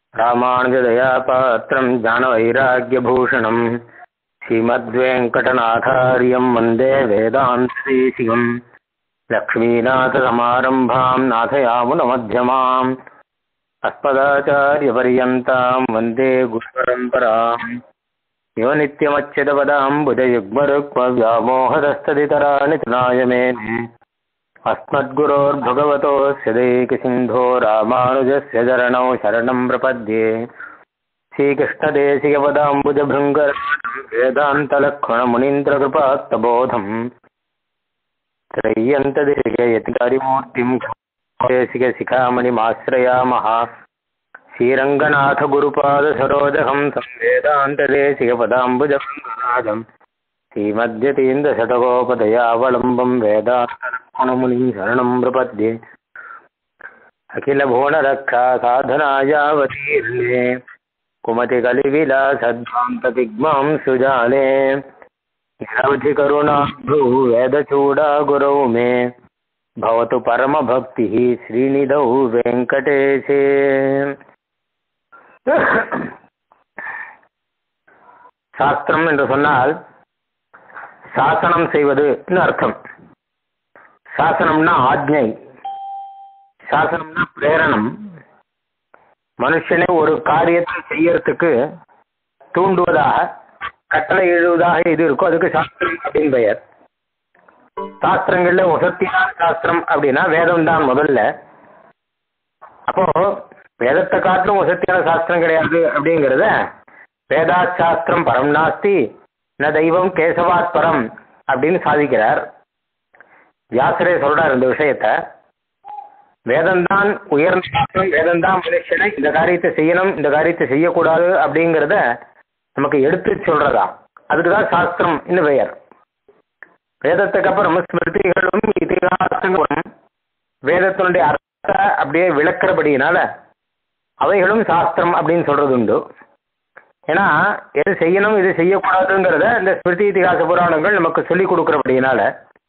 ராமானுஜதயாபாத்திரம் ஞானவைராக்கியபூஷணம் ஸ்ரீமத்வேங்கடநாதாரியம் வந்தே வேதாந்ததேசிகம் லக்ஷ்மீநாதசமாரம்பாம் நாதயாமுனமध्यமாம் अस्मदाचार्यपर्यन्ताम् वन्दे गुरुपरम्पराम् यो नित्यमच्युतपदाम्बुजयुग्मरुक्मव्यामोहदस्तदितराणि तनाय मेने अस्मद्गुरोर्भगवतोऽस्य दैकसिन्धो रामानुजस्य चरणौ शरणं प्रपद्ये श्रीकृष्णदेशिकपदाम्बुजभृङ्गराजम् वेदान्तलक्ष्मणमुनीन्द्रकृपात्तबोधम् त्रय्यन्तदेशिकयतिकारिमूर्तिम् देशिकशिखामणिमाश्रयामः श्रीरङ्गनाथगुरुपादसरोजहं संवेदान्तदेशिकपदाम्बुजभृङ्गराजम् श्रीमद्यतीन्द्रशतकोपदयावलम्बं वेदान्तलक्ष्मणमुनिं शरणं प्रपद्ये अखिलभुवनरक्षा साधनायावतीर्णे कुमतिकलिविलासद्वान्तदिग्मां सुजाने निरवधिकरुणाभ्रू वेदचूडा गुरौ मे भवतु परमभक्तिः श्रीनिधौ वेङ्कटेशे சாஸ்திரம் என்று சொன்னால் சாசனம் செய்வதுன்னு அர்த்தம் சாசனம்னா ஆக்ஞை சாசனம்னா பிரேரணம் மனுஷனை ஒரு காரியத்தை செய்யறதுக்கு தூண்டுவதாக கட்டளை எழுவதாக இது இருக்கும் அதுக்கு சாஸ்திரம் அப்படின்னு பெயர் சாஸ்திரங்கள்ல உசத்தியான சாஸ்திரம் அப்படின்னா வேதம் தான் முதல்ல அப்போ வேதத்தை காட்டிலும் உசத்தியான சாஸ்திரம் கிடையாது அப்படிங்கிறத வேதா சாஸ்திரம் பரம் நாஸ்தி ந தெய்வம் கேசவாத் பரம் அப்படின்னு சாதிக்கிறார் வியாசரே சொல்றார் இந்த விஷயத்த வேதம்தான் உயர்ந்த சாஸ்திரம் வேதம்தான் மனுஷனை இந்த காரியத்தை செய்யணும் இந்த காரியத்தை செய்யக்கூடாது அப்படிங்கிறத நமக்கு எடுத்து சொல்றதா அதுக்கு தான் சாஸ்திரம் இன்னும் பெயர் வேதத்துக்கு அப்புறம் ஸ்மிருதிகளும் இதிகாசங்களும் வேதத்தினுடைய அர்த்தத்தை அப்படியே விளக்குறபடியினால அவைகளும் சாஸ்திரம் அப்படின்னு சொல்றது உண்டு ஏன்னா எது செய்யணும் இது செய்யக்கூடாதுங்கிறத இந்த ஸ்மிருதி இதிகாச புராணங்கள் நமக்கு சொல்லி கொடுக்குறபடியினால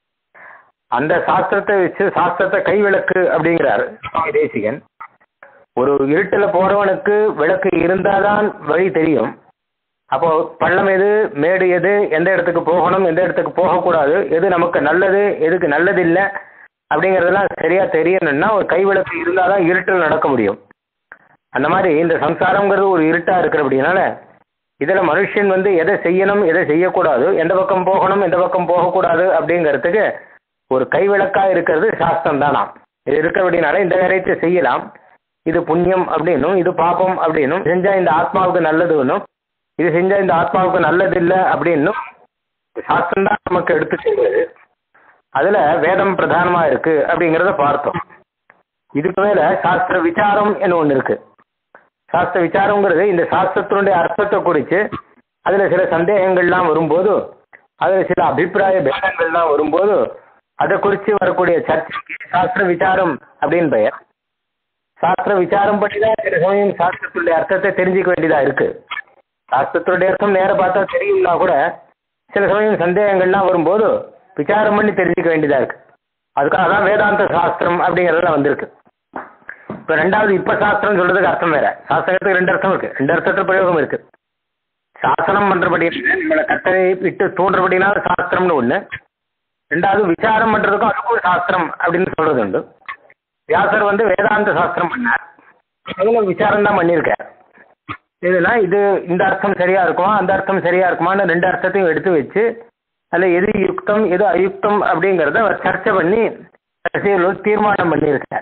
அந்த சாஸ்திரத்தை வச்சு சாஸ்திரத்தை கை விளக்கு அப்படிங்கிறார் சுவாமி தேசிகன் ஒரு இருட்டில் போறவனுக்கு விளக்கு இருந்தாதான் வழி தெரியும் அப்போ பள்ளம் எது மேடு எது எந்த இடத்துக்கு போகணும் எந்த இடத்துக்கு போகக்கூடாது எது நமக்கு நல்லது எதுக்கு நல்லது இல்லை அப்படிங்கிறதெல்லாம் சரியா தெரியணும்னா ஒரு கைவிளக்கு இருந்தால் தான் இருட்டில் நடக்க முடியும் அந்த மாதிரி இந்த சம்சாரங்கிறது ஒரு இருட்டா இருக்கிறபடினால இதில் மனுஷன் வந்து எதை செய்யணும் எதை செய்யக்கூடாது எந்த பக்கம் போகணும் எந்த பக்கம் போகக்கூடாது அப்படிங்கிறதுக்கு ஒரு கைவிளக்கா இருக்கிறது சாஸ்திரம் தானா இது இருக்கிறபடினால இந்த காரியத்தை செய்யலாம் இது புண்ணியம் அப்படின்னும் இது பாப்பம் அப்படின்னும் செஞ்சா இந்த ஆத்மாவுக்கு நல்லதுன்னும் இது செஞ்சா இந்த ஆத்மாவுக்கு நல்லது இல்லை அப்படின்னும் சாஸ்திரம் தான் நமக்கு எடுத்து செய்வது அதுல வேதம் பிரதானமா இருக்கு அப்படிங்கிறத பார்த்தோம் இதுக்கு மேல சாஸ்திர விசாரம் என்ன ஒன்று இருக்கு சாஸ்திர விசாரங்கிறது இந்த சாஸ்திரத்தினுடைய அர்த்தத்தை குறித்து அதுல சில சந்தேகங்கள்லாம் வரும்போது அதுல சில அபிப்பிராய பேதங்கள்லாம் வரும்போது அதை குறித்து வரக்கூடிய சர்ச்சைக்கு சாஸ்திர விசாரம் அப்படின்னு பெயர் சாஸ்திர விசாரம் பண்ணி தான் சில சமயம் சாஸ்திரத்துடைய அர்த்தத்தை தெரிஞ்சுக்க வேண்டியதா இருக்கு சாஸ்திரத்துடைய அர்த்தம் நேர பார்த்தா தெரியும்னா கூட சில சமயம் சந்தேகங்கள்லாம் வரும்போது விசாரம் பண்ணி தெரிஞ்சுக்க வேண்டியதா இருக்கு அதுக்காக தான் வேதாந்த சாஸ்திரம் அப்படிங்கிறதெல்லாம் வந்திருக்கு இப்போ ரெண்டாவது இப்போ சாஸ்திரம் சொல்றதுக்கு அர்த்தம் வேற சாஸ்திரத்துக்கு ரெண்டு அர்த்தம் இருக்கு ரெண்டு அர்த்தத்தில் பிரயோகம் இருக்கு சாசனம் பண்றபடி நம்மளை கட்டளை விட்டு தூண்டுறபடினா சாஸ்திரம்னு ஒன்று ரெண்டாவது விசாரம் பண்றதுக்கும் அதுக்கும் ஒரு சாஸ்திரம் அப்படின்னு சொல்றது உண்டு வியாசர் வந்து வேதாந்த சாஸ்திரம் பண்ணார் அதுல விசாரம் தான் பண்ணியிருக்கார் இதுனா இது இந்த அர்த்தம் சரியா இருக்குமா அந்த அர்த்தம் சரியா இருக்குமான்னு ரெண்டு அர்த்தத்தையும் எடுத்து வச்சு அதில் எது யுக்தம் எது அயுக்தம் அப்படிங்கிறத அவர் சர்ச்சை பண்ணி கடைசியில் தீர்மானம் பண்ணியிருக்கார்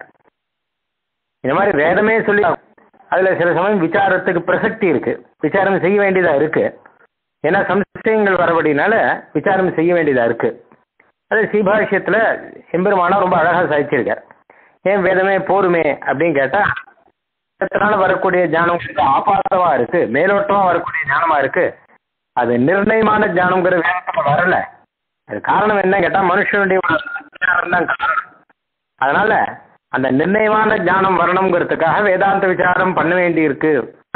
இந்த மாதிரி வேதமே சொல்லி அதில் சில சமயம் விசாரத்துக்கு பிரசக்தி இருக்கு விசாரம் செய்ய வேண்டியதாக இருக்கு ஏன்னா சம்சயங்கள் வரபடினால விசாரம் செய்ய வேண்டியதாக இருக்கு அது சீபாஷ்யத்தில் செம்பெருமானா ரொம்ப அழகாக சாதிச்சிருக்கார் ஏன் வேதமே போருமே அப்படின்னு கேட்டால் வேதத்தினால வரக்கூடிய ஞானம் ஆபாசமா இருக்கு மேலோட்டமா வரக்கூடிய ஞானமா இருக்கு அது நிர்ணயமான ஞானம்ங்கிற வேதத்தில் வரல அது காரணம் என்ன கேட்டால் மனுஷனுடைய தான் காரணம் அதனால அந்த நிர்ணயமான ஞானம் வரணுங்கிறதுக்காக வேதாந்த விசாரம் பண்ண வேண்டி இருக்கு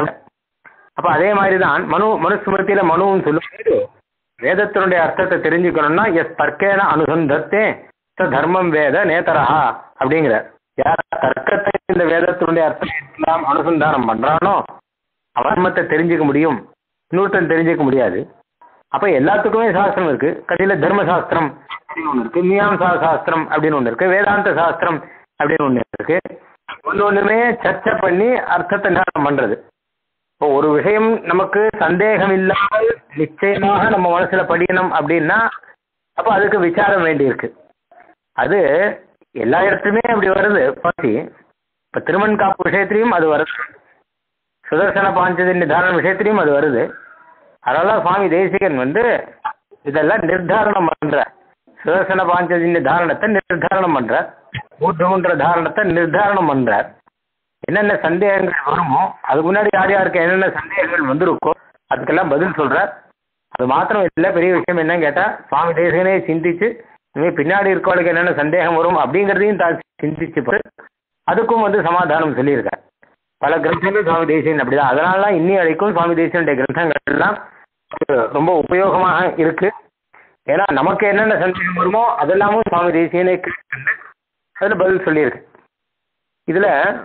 அப்ப அதே மாதிரி தான் மனு மனுஸ்மிருதியில மனுவும் சொல்லும்போது வேதத்தினுடைய அர்த்தத்தை தெரிஞ்சுக்கணும்னா எஸ் தர்க்கேன அனுசந்தத்தே தர்மம் வேத நேதரஹா அப்படிங்கிறார் யார் தர்க்கத்தை இந்த வேதத்தினுடைய அர்த்தம் எல்லாம் அனுசந்தானம் பண்றானோ அவன் மத்த தெரிஞ்சுக்க முடியும் இன்னொருத்தன் தெரிஞ்சுக்க முடியாது அப்ப எல்லாத்துக்குமே சாஸ்திரம் இருக்கு கடையில தர்ம சாஸ்திரம் அப்படின்னு ஒண்ணு இருக்கு மீமாம்சா சாஸ்திரம் அப்படின்னு ஒண்ணு இருக்கு வேதாந்த சாஸ்திரம் அப்படின்னு ஒண்ணு இருக்கு ஒன்று ஒண்ணுமே சர்ச்சை பண்ணி அர்த்தத்தை நிர்ணயம் பண்றது இப்போ ஒரு விஷயம் நமக்கு சந்தேகம் இல்லாமல் நிச்சயமாக நம்ம மனசுல படிக்கணும் அப்படின்னா அப்ப அதுக்கு விசாரம் வேண்டியிருக்கு அது எல்லா இடத்துலையுமே அப்படி வருது பாத்தி இப்ப திருமண் காப்பு விஷயத்திலையும் அது வருது சுதர்சன பாஞ்சஜன்ய தாரண விஷயத்திலையும் அது வருது அதனால சுவாமி தேசிகன் வந்து இதெல்லாம் நிர்தாரணம் பண்ற சுதர்சன பாஞ்சஜன்ய தாரணத்தை நிர்தாரணம் பண்ற ஊர்துகுன்ற தாரணத்தை நிர்தாரணம் பண்றார் என்னென்ன சந்தேகங்கள் வருமோ அதுக்கு முன்னாடி யார் யாருக்கு என்னென்ன சந்தேகங்கள் வந்திருக்கோ அதுக்கெல்லாம் பதில் சொல்றார் அது மாத்திரம் இல்லை பெரிய விஷயம் என்னன்னு கேட்டா சுவாமி தேசிகனே சிந்திச்சு இனிமே பின்னாடி இருக்கவளுக்கு என்னென்ன சந்தேகம் வரும் அப்படிங்கிறதையும் தான் சிந்திச்சு பார்த்து அதுக்கும் வந்து சமாதானம் சொல்லியிருக்கார் பல கிரந்தங்கள் சுவாமி தேசியன் அப்படிதான் அதனால தான் இன்னி வரைக்கும் சுவாமி தேசியனுடைய கிரந்தங்கள் எல்லாம் ரொம்ப உபயோகமாக இருக்கு ஏன்னா நமக்கு என்னென்ன சந்தேகம் வருமோ அதெல்லாமும் சுவாமி தேசியனே கேட்டு அதில் பதில் சொல்லியிருக்கு இதுல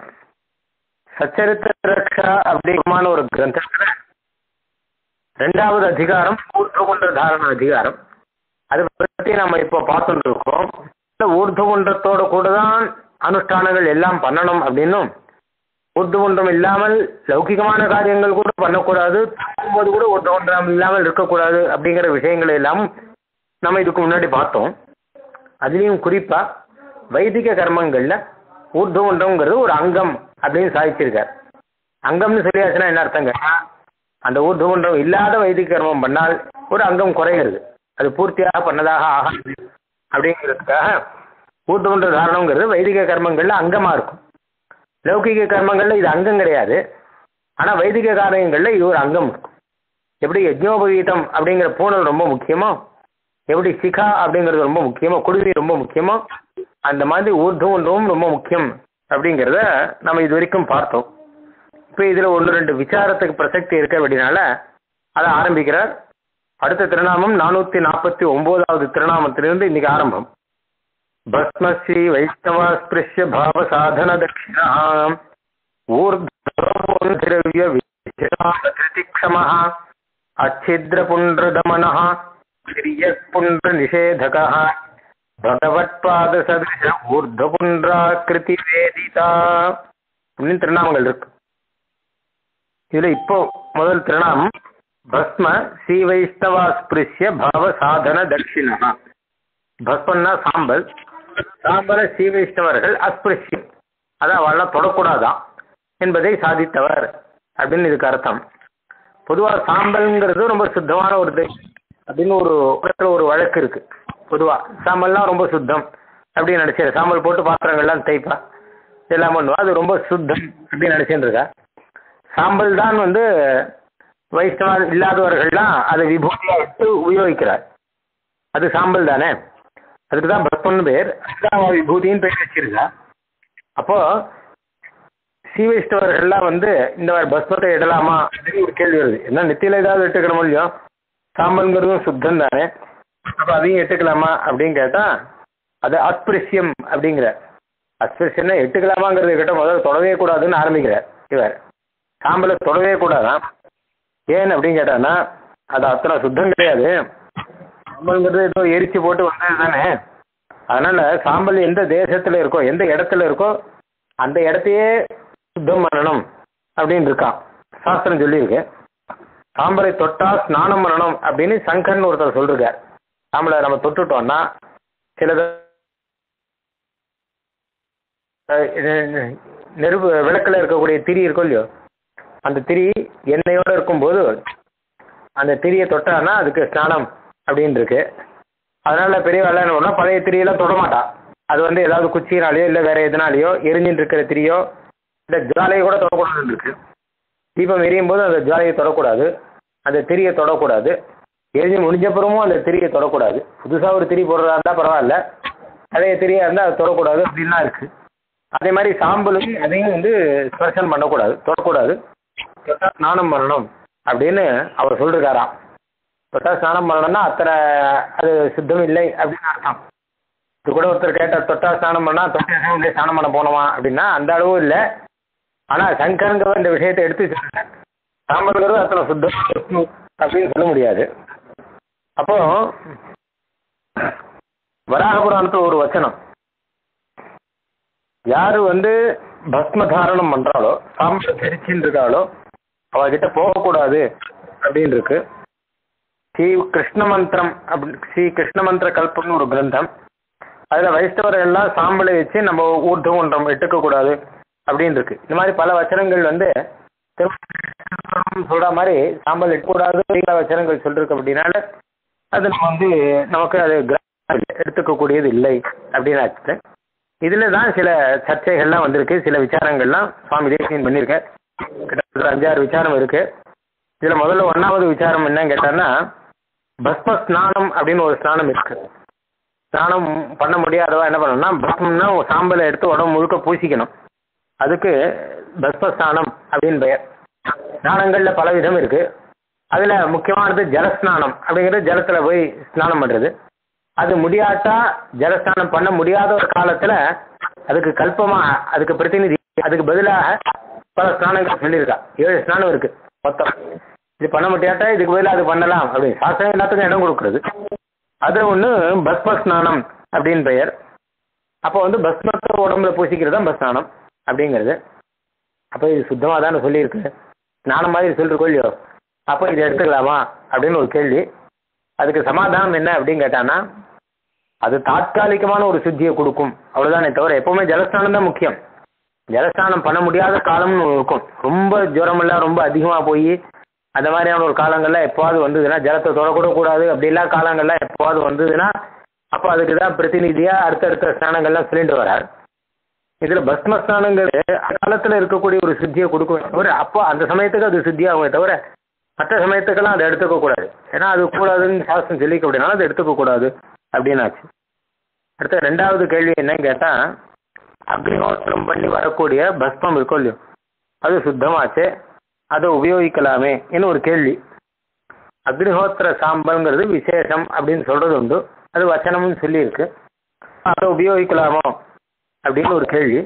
சச்சரித்திர ரக்ஷா அப்படிங்கமான ஒரு கிரந்தத்துல ரெண்டாவது அதிகாரம் ஊர்துகுன்ற தாரண அதிகாரம் அதை பற்றி நம்ம இப்போ பார்த்துட்டு இருக்கோம் இந்த ஊர்துகுன்றத்தோட கூட தான் அனுஷ்டானங்கள் எல்லாம் பண்ணணும் அப்படின்னும் ஊர்துகுன்றம் இல்லாமல் லௌகிகமான காரியங்கள் கூட பண்ணக்கூடாது தூங்கும்போது கூட ஊர்துகுன்றம் இல்லாமல் இருக்கக்கூடாது அப்படிங்கிற விஷயங்களை எல்லாம் நம்ம இதுக்கு முன்னாடி பார்த்தோம் அதுலேயும் குறிப்பா வைதிக கர்மங்கள்ல ஊர்துகுன்றம்ங்கிறது ஒரு அங்கம் அப்படின்னு சாதிச்சிருக்கார் அங்கம்னு சொல்லியாச்சுன்னா என்ன அர்த்தம் கேட்டா அந்த ஊர்துகுன்றம் இல்லாத வைதிக கர்மம் பண்ணால் ஒரு அங்கம் குறைகிறது அது பூர்த்தியாக பண்ணதாக ஆகாது அப்படிங்கிறதுக்காக ஊர்துகுன்ற தாரணங்கிறது வைதிக கர்மங்கள்ல அங்கமா இருக்கும் லௌகிக கர்மங்கள்ல இது அங்கம் கிடையாது ஆனா வைதிக காரியங்கள்ல இது ஒரு அங்கம் இருக்கும் எப்படி யஜ்னோபவீதம் அப்படிங்கிற பூனல் ரொம்ப முக்கியமோ எப்படி சிகா அப்படிங்கிறது ரொம்ப முக்கியமோ குடுவி ரொம்ப முக்கியமோ அந்த மாதிரி ஊர்துகுன்றமும் ரொம்ப முக்கியம் அப்படிங்கிறத நம்ம இது வரைக்கும் பார்த்தோம் இப்போ இதில் ஒன்று ரெண்டு விசாரத்துக்கு பிரசக்தி இருக்க அப்படின்னால அதை ஆரம்பிக்கிறார் அடுத்த திருநாமம் நானூற்றி நாற்பத்தி ஒம்போதாவது திருநாமத்திலிருந்து இன்னைக்கு ஆரம்பம் பஸ்மஸ்ரீ வைஷ்ணவ ஸ்பிருஷ்ய பாவ சாதன தட்சிணா ஊர்திரவிய விதிக்ஷம அச்சித்ர புண்டதமன புண்ட நிஷேதக பகவத்பாத சதிருஷ ஊர்தபுன்றாக்கிருதி வேதிதா அப்படின்னு திருநாமங்கள் இருக்கு இதுல இப்போ முதல் திருநாமம் பஸ்ம ஸ்ரீ வைஷ்ணவா ஸ்பிருஷ்ய பவ சாதன தட்சிணா பஸ்மன்னா சாம்பல் சாம்பல ஸ்ரீ வைஷ்ணவர்கள் அஸ்பிருஷ்யம் அதை அவளெல்லாம் தொடக்கூடாதான் என்பதை சாதித்தவர் அப்படின்னு இதுக்கு அர்த்தம் பொதுவாக சாம்பல்ங்கிறது ரொம்ப சுத்தமான ஒரு இது அப்படின்னு ஒரு உலகத்துல ஒரு வழக்கு இருக்கு பொதுவாக சாம்பல்லாம் ரொம்ப சுத்தம் அப்படின்னு நினச்சி சாம்பல் போட்டு பாத்திரங்கள்லாம் தேய்ப்பா இதெல்லாம் பண்ணுவா அது ரொம்ப சுத்தம் அப்படின்னு நினச்சிட்டு இருக்கா சாம்பல் தான் வந்து வைஷ்ணவ இல்லாதவர்கள்லாம் அதை விபூதியாக எடுத்து உபயோகிக்கிறார் அது சாம்பல் தானே அதுக்கு தான் பஸ்மன்னு பேர் அதுதான் விபூதின்னு பேர் வச்சிருக்கா அப்போ ஸ்ரீ வைஷ்ணவர்கள்லாம் வந்து இந்த மாதிரி பஸ்மத்தை இடலாமா அப்படின்னு ஒரு கேள்வி வருது என்ன நெத்தியில் ஏதாவது எடுத்துக்கிற முடியும் சாம்பல்ங்கிறதும் சுத்தம் தானே அப்போ அதையும் எடுத்துக்கலாமா அப்படின்னு கேட்டால் அது அஸ்பிருஷ்யம் அப்படிங்கிற அஸ்பிருஷ்யம்னா எடுத்துக்கலாமாங்கிறது கிட்ட முதல்ல தொடவே கூடாதுன்னு ஆரம்பிக்கிறார் இவர் சாம்பலை தொடவே கூடாதான் ஏன் அப்படின்னு கேட்டான்னா அது அத்தனை சுத்தம் கிடையாது சாம்பல்ங்கிறது ஏதோ எரிச்சு போட்டு வந்தது தானே அதனால சாம்பல் எந்த தேசத்தில் இருக்கோ எந்த இடத்துல இருக்கோ அந்த இடத்தையே சுத்தம் பண்ணணும் அப்படின்னு இருக்கான் சாஸ்திரம் சொல்லியிருக்கு சாம்பலை தொட்டா ஸ்நானம் பண்ணணும் அப்படின்னு சங்கர்னு ஒருத்தர் சொல்லிருக்கார் சாம்பலை நம்ம தொட்டுட்டோம்னா சிலது நெருப்பு விளக்கில் இருக்கக்கூடிய திரி இருக்கும் இல்லையோ அந்த திரி எண்ணெயோடு இருக்கும்போது அந்த திரியை தொட்டான்னா அதுக்கு ஸ்நானம் அப்படின்னு இருக்கு அதனால பெரியவாள் என்ன பண்ணா பழைய திரியெல்லாம் தொடமாட்டா அது வந்து ஏதாவது குச்சினாலேயோ இல்லை வேற எதுனாலேயோ எரிஞ்சுட்டு இருக்கிற திரியோ இல்லை ஜுவாலையை கூட தொடக்கூடாதுன்னு இருக்கு தீபம் எரியும் போது அந்த ஜுவாலையை தொடக்கூடாது அந்த திரியை தொடக்கூடாது எரிஞ்சு முடிஞ்சப்புறமும் அந்த திரியை தொடக்கூடாது புதுசாக ஒரு திரி போடுறதா இருந்தால் பரவாயில்ல பழைய திரியாக இருந்தால் அது தொடக்கூடாது அப்படின்லாம் இருக்கு அதே மாதிரி சாம்பலும் அதையும் வந்து ஸ்பர்ஷன் பண்ணக்கூடாது தொடக்கூடாது தொட்டா ஸ்நானம் பண்ணணும் அப்படின்னு அவர் சொல்லிருக்காராம் தொட்டா ஸ்நானம் பண்ணணும்னா அத்தனை அது சுத்தம் இல்லை அப்படின்னு அர்த்தம் இது கூட ஒருத்தர் கேட்டார் தொட்டா ஸ்நானம் பண்ணா தொட்டா உள்ளே ஸ்நானம் பண்ண போனோமா அப்படின்னா அந்த அளவும் இல்லை ஆனால் சங்கரங்கிற இந்த விஷயத்தை எடுத்து சொல்றேன் சாம்பல்ங்கிறது அத்தனை சுத்தம் அப்படின்னு சொல்ல முடியாது அப்போ வராக புராணத்தில் ஒரு வச்சனம் யாரு வந்து பஸ்ம தாரணம் பண்றாளோ சாம்பல் தெரிச்சுன்னு இருக்காளோ அவகிட்ட போகக்கூடாது அப்படின்னு இருக்கு ஸ்ரீ கிருஷ்ண மந்திரம் அப்படி ஸ்ரீ கிருஷ்ண மந்திர கல்பம்னு ஒரு கிரந்தம் அதில் வைஷ்ணவர்கள் எல்லாம் சாம்பலை வச்சு நம்ம ஊர்த்தம் ஒன்றம் எடுக்கக்கூடாது அப்படின்னு இருக்கு இந்த மாதிரி பல வச்சனங்கள் வந்து திருமணம் சொல்ற மாதிரி சாம்பல் எடுக்கக்கூடாது பல வச்சனங்கள் சொல்லிருக்கு அப்படின்னால அது நம்ம வந்து நமக்கு அது கிரந்தம் இல்லை, எடுத்துக்கக்கூடியது இல்லை அப்படின்னு ஆச்சு இதில் தான் சில சர்ச்சைகள்லாம் வந்திருக்கு சில விசாரங்கள்லாம் சுவாமி தேசியன் பண்ணியிருக்கேன் கிட்டத்தட்ட அஞ்சாறு விசாரம் இருக்கு இதில் முதல்ல ஒன்றாவது விசாரம் என்னன்னு கேட்டான்னா பஸ்ம ஸ்நானம் அப்படின்னு ஒரு ஸ்நானம் இருக்கு ஸ்நானம் பண்ண முடியாதவா என்ன பண்ணணும்னா பஸ்மம்னா ஒரு சாம்பலை எடுத்து உடம்பு முழுக்க பூசிக்கணும் அதுக்கு பஸ்ம ஸ்நானம் அப்படின்னு பெயர் ஸ்நானங்களில் பல விதம் இருக்கு அதில் முக்கியமானது ஜலஸ்நானம் அப்படிங்கிறது ஜலத்தில் போய் ஸ்நானம் பண்ணுறது அது முடியாட்டா ஜலஸ்நானம் பண்ண முடியாத ஒரு காலத்தில் அதுக்கு கல்பமா அதுக்கு பிரதிநிதி அதுக்கு பதிலாக பல ஸ்நானங்கள் சொல்லியிருக்கா ஏழு ஸ்நானம் இருக்கு மொத்தம் இது பண்ண முடியாட்டா இதுக்கு பதிலாக அது பண்ணலாம் அப்படின்னு சாஸ்திரம் எல்லாத்துக்கும் இடம் கொடுக்குறது அதில் ஒன்று பஸ்ம ஸ்நானம் அப்படின்னு பெயர் அப்போ வந்து பஸ்மத்தை உடம்புல பூசிக்கிறது தான் பஸ் ஸ்நானம் அப்படிங்கிறது அப்போ இது சுத்தமாக தானே சொல்லியிருக்கு ஸ்நானம் மாதிரி சொல்லிருக்கோ இல்லையோ அப்போ இதை எடுத்துக்கலாமா அப்படின்னு ஒரு கேள்வி அதுக்கு சமாதானம் என்ன அப்படின்னு கேட்டான்னா அது தாற்காலிகமான ஒரு சுத்தியை கொடுக்கும் அவ்வளோதானே தவிர எப்பவுமே ஜலஸ்நானம் தான் முக்கியம் ஜலஸ்நானம் பண்ண முடியாத காலம்னு ஒண்ணு இருக்கும் ரொம்ப ஜுரமெல்லாம் ரொம்ப அதிகமாக போய் அந்த மாதிரியான ஒரு காலங்கள்லாம் எப்போவாது வந்ததுன்னா ஜலத்தை தொடக்கூட கூடாது அப்படிலாம் காலங்கள்லாம் எப்போவாது வந்ததுன்னா அப்போ அதுக்கு தான் பிரதிநிதியாக அடுத்தடுத்த ஸ்நானங்கள்லாம் சொல்லிட்டு வரார் இதில் பஸ்ம ஸ்நானங்கிறது காலத்தில் இருக்கக்கூடிய ஒரு சித்தியை கொடுக்கும் தவிர அப்போ அந்த சமயத்துக்கு அது சித்தியாகுமே தவிர மற்ற சமயத்துக்கெல்லாம் அதை எடுத்துக்க கூடாது ஏன்னா அது கூடாதுன்னு சாஸ்திரம் சொல்லிக்க அப்படின்னாலும் அதை எடுத்துக்க கூடாது அப்படின்னாச்சு அடுத்த ரெண்டாவது கேள்வி என்னன்னு கேட்டால் அக்னிஹோத்திரம் பண்ணி வரக்கூடிய பஸ்மம் இருக்கும் இல்லையோ அது சுத்தமாச்சு அதை உபயோகிக்கலாமே என்று ஒரு கேள்வி அக்னிஹோத்திர சாம்பல்ங்கிறது விசேஷம் அப்படின்னு சொல்றது உண்டு அது வச்சனம்னு சொல்லியிருக்கு அதை உபயோகிக்கலாமோ அப்படின்னு ஒரு கேள்வி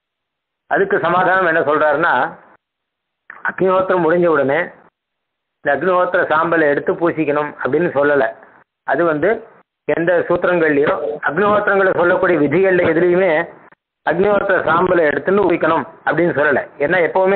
அதுக்கு சமாதானம் என்ன சொல்றாருன்னா அக்னிஹோத்திரம் முடிஞ்ச உடனே இந்த அக்னிஹோத்திர சாம்பலை எடுத்து பூசிக்கணும் அப்படின்னு சொல்லலை அது வந்து எந்த சூத்திரங்கள்லையோ அக்னிஹோத்திரங்களை சொல்லக்கூடிய விதிகளில் எதுலேயுமே அக்னிஹோத்திர சாம்பலை எடுத்துன்னு ஊக்கணும் அப்படின்னு சொல்லலை ஏன்னா எப்போவுமே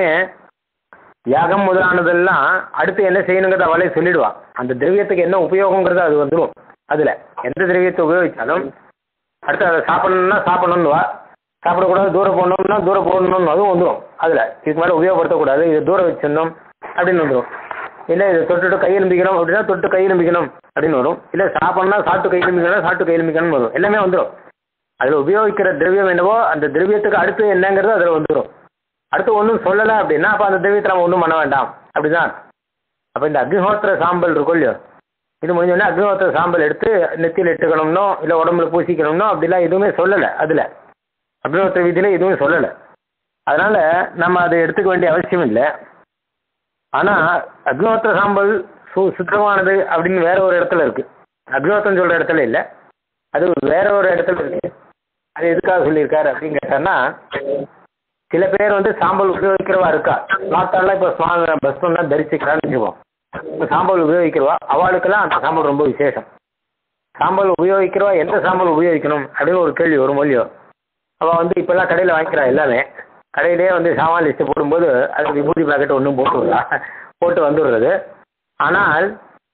யாகம் முதலானதெல்லாம் அடுத்து என்ன செய்யணுங்கிறத அவளே சொல்லிடுவா அந்த திரவியத்துக்கு என்ன உபயோகங்கிறது அது வந்துடும் அதில் எந்த திரவியத்தை உபயோகித்தாலும் அடுத்து அதை சாப்பிடணும்னா சாப்பிடணும்னுவா சாப்பிடக்கூடாது தூரம் போடணும்னா தூரம் போடணும்னு அதுவும் வந்துடும் அதில் இதுக்கு மேலே உபயோகப்படுத்தக்கூடாது இதை தூரம் வச்சிடணும் அப்படின்னு வந்துடும் இல்லை இதை தொட்டுட்டு கை எலும்பிக்கணும் அப்படின்னா தொட்டு கை எலும்பிக்கணும் அப்படின்னு வரும் இல்லை சாப்பிட்ணும்னா சாப்பிட்டு கை எலும்பிக்கணும் சாப்பிட்டு கை எலும்பிக்கணும்னு வரும் எல்லாமே வந்துடும் அதில் உபயோகிக்கிற திரவியம் என்னவோ அந்த திரவியத்துக்கு அடுத்து என்னங்கிறது அதில் வந்துடும் அடுத்து ஒன்றும் சொல்லலை அப்படின்னா அப்போ அந்த திரவியத்தை நம்ம ஒன்றும் பண்ண வேண்டாம் அப்படிதான் அப்போ இந்த அக்னிஹோத்திர சாம்பல் இருக்கும் இல்லையோ இது முடிஞ்சோடனே அக்னிஹோத்திர சாம்பல் எடுத்து நெத்தியில் இட்டுக்கணும்னோ இல்லை உடம்புல பூசிக்கணும்னோ அப்படிலாம் எதுவுமே சொல்லலை அதில் அக்னிஹோத்திர விதியில் எதுவும் சொல்லலை அதனால் நம்ம அதை எடுத்துக்க வேண்டிய அவசியம் இல்லை ஆனால் அக்னிஹோத்திர சாம்பல் சு சுத்தமானது அப்படின்னு வேற ஒரு இடத்துல இருக்கு அக்னிஹோத்திரம் சொல்கிற இடத்துல இல்லை அது வேற ஒரு இடத்துல இருக்கு அது எதுக்காக சொல்லியிருக்காரு அப்படின்னு கேட்டான்னா சில பேர் வந்து சாம்பல் உபயோகிக்கிறவா இருக்கா நாட்டாலாம் இப்போ சுவாமி பஸ்மம் தான் தரிசிக்கிறான்னு வச்சுக்குவோம் இப்போ சாம்பல் உபயோகிக்கிறவா அவளுக்கெல்லாம் அந்த சாம்பல் ரொம்ப விசேஷம் சாம்பல் உபயோகிக்கிறவா எந்த சாம்பல் உபயோகிக்கணும் அப்படின்னு ஒரு கேள்வி வரும் இல்லையோ அவள் வந்து இப்போல்லாம் கடையில் வாங்கிக்கிறா எல்லாமே கடையிலே வந்து சாமான் லிஸ்ட்டு போடும்போது அது விபூதி பாக்கெட் ஒன்றும் போட்டு விடா போட்டு வந்துடுறது ஆனால்